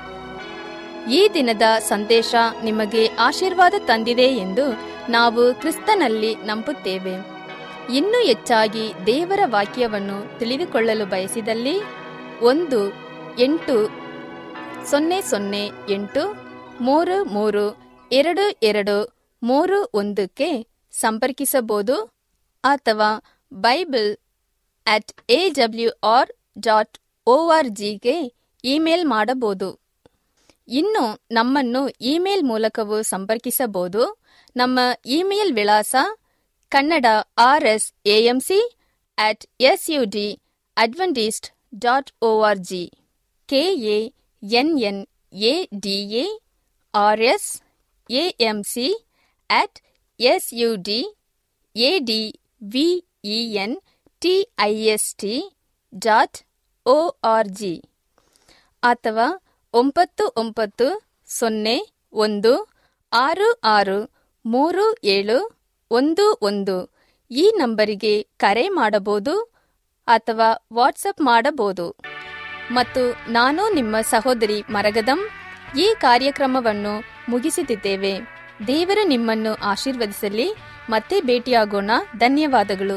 ಈ ದಿನದ ಸಂದೇಶ ನಿಮಗೆ ಆಶೀರ್ವಾದ ತಂದಿದೆ ಎಂದು ನಾವು ಕ್ರಿಸ್ತನಲ್ಲಿ ನಂಬುತ್ತೇವೆ ಇನ್ನೂ ಹೆಚ್ಚಾಗಿ ದೇವರ ವಾಕ್ಯವನ್ನು ತಿಳಿದುಕೊಳ್ಳಲು ಬಯಸಿದಲ್ಲಿ ಒಂದು ಎಂಟು ಸೊನ್ನೆ ಸೊನ್ನೆ ಎಂಟು ಮೂರು ಮೂರು ಎರಡು ಎರಡು ಮೂರು ಒಂದಕ್ಕೆ ಸಂಪರ್ಕಿಸಬಹುದು ಅಥವಾ bible at A W R dot O R ಜಿಗೆ ಇಮೇಲ್ ಮಾಡಬಹುದು ಇನ್ನು ನಮ್ಮನ್ನು ಇಮೇಲ್ ಮೂಲಕವೂ ಸಂಪರ್ಕಿಸಬಹುದು ನಮ್ಮ ಇಮೇಲ್ ವಿಳಾಸ Kannada R S AMC at S U D Adventist dot O R G K A N N A D A R S AMC at S U D A D V E N T I S T dot O R G ಅಥವಾ ಒಂಬತ್ತು ಒಂಬತ್ತು ಸೊನ್ನೆ ಒಂದು ಆರು ಆರು ಮೂರು ಏಳು ಒಂದು ಒಂದು ಈ ನಂಬರಿಗೆ ಕರೆ ಮಾಡಬಹುದು ಅಥವಾ ವಾಟ್ಸಪ್ ಮಾಡಬಹುದು ಮತ್ತು ನಾನು ನಿಮ್ಮ ಸಹೋದರಿ ಮರಗದಂ ಈ ಕಾರ್ಯಕ್ರಮವನ್ನು ಮುಗಿಸುತ್ತಿದ್ದೇವೆ ದೇವರು ನಿಮ್ಮನ್ನು ಆಶೀರ್ವದಿಸಲಿ ಮತ್ತೆ ಭೇಟಿಯಾಗೋಣ ಧನ್ಯವಾದಗಳು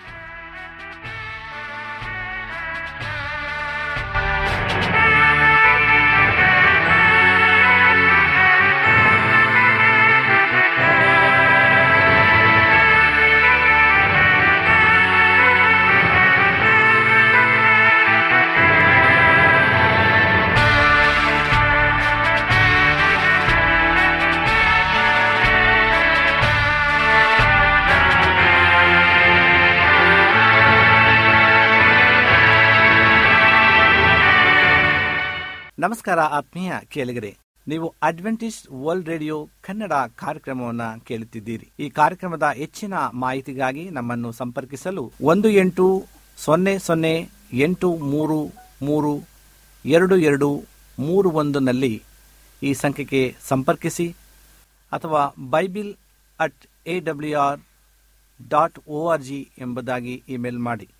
ನಮಸ್ಕಾರ ಆತ್ಮೀಯ ಕೇಳಿಗರೆ ನೀವು ಅಡ್ವೆಂಟಿಸ್ಟ್ ವರ್ಲ್ಡ್ ರೇಡಿಯೋ ಕನ್ನಡ ಕಾರ್ಯಕ್ರಮವನ್ನ ಕೇಳುತ್ತಿದ್ದೀರಿ ಈ ಕಾರ್ಯಕ್ರಮದ ಹೆಚ್ಚಿನ ಮಾಹಿತಿಗಾಗಿ ನಮ್ಮನ್ನು ಸಂಪರ್ಕಿಸಲು ಒಂದು ಎಂಟು ಸೊನ್ನೆ ಸೊನ್ನೆ ಎಂಟು ಮೂರು ಮೂರು ಎರಡು ಎರಡು ಮೂರು ಒಂದನಲ್ಲಿ ಈ ಸಂಖ್ಯೆಗೆ ಸಂಪರ್ಕಿಸಿ ಅಥವಾ bible at A W R dot O R G ಎಂಬುದಾಗಿ ಇಮೇಲ್ ಮಾಡಿ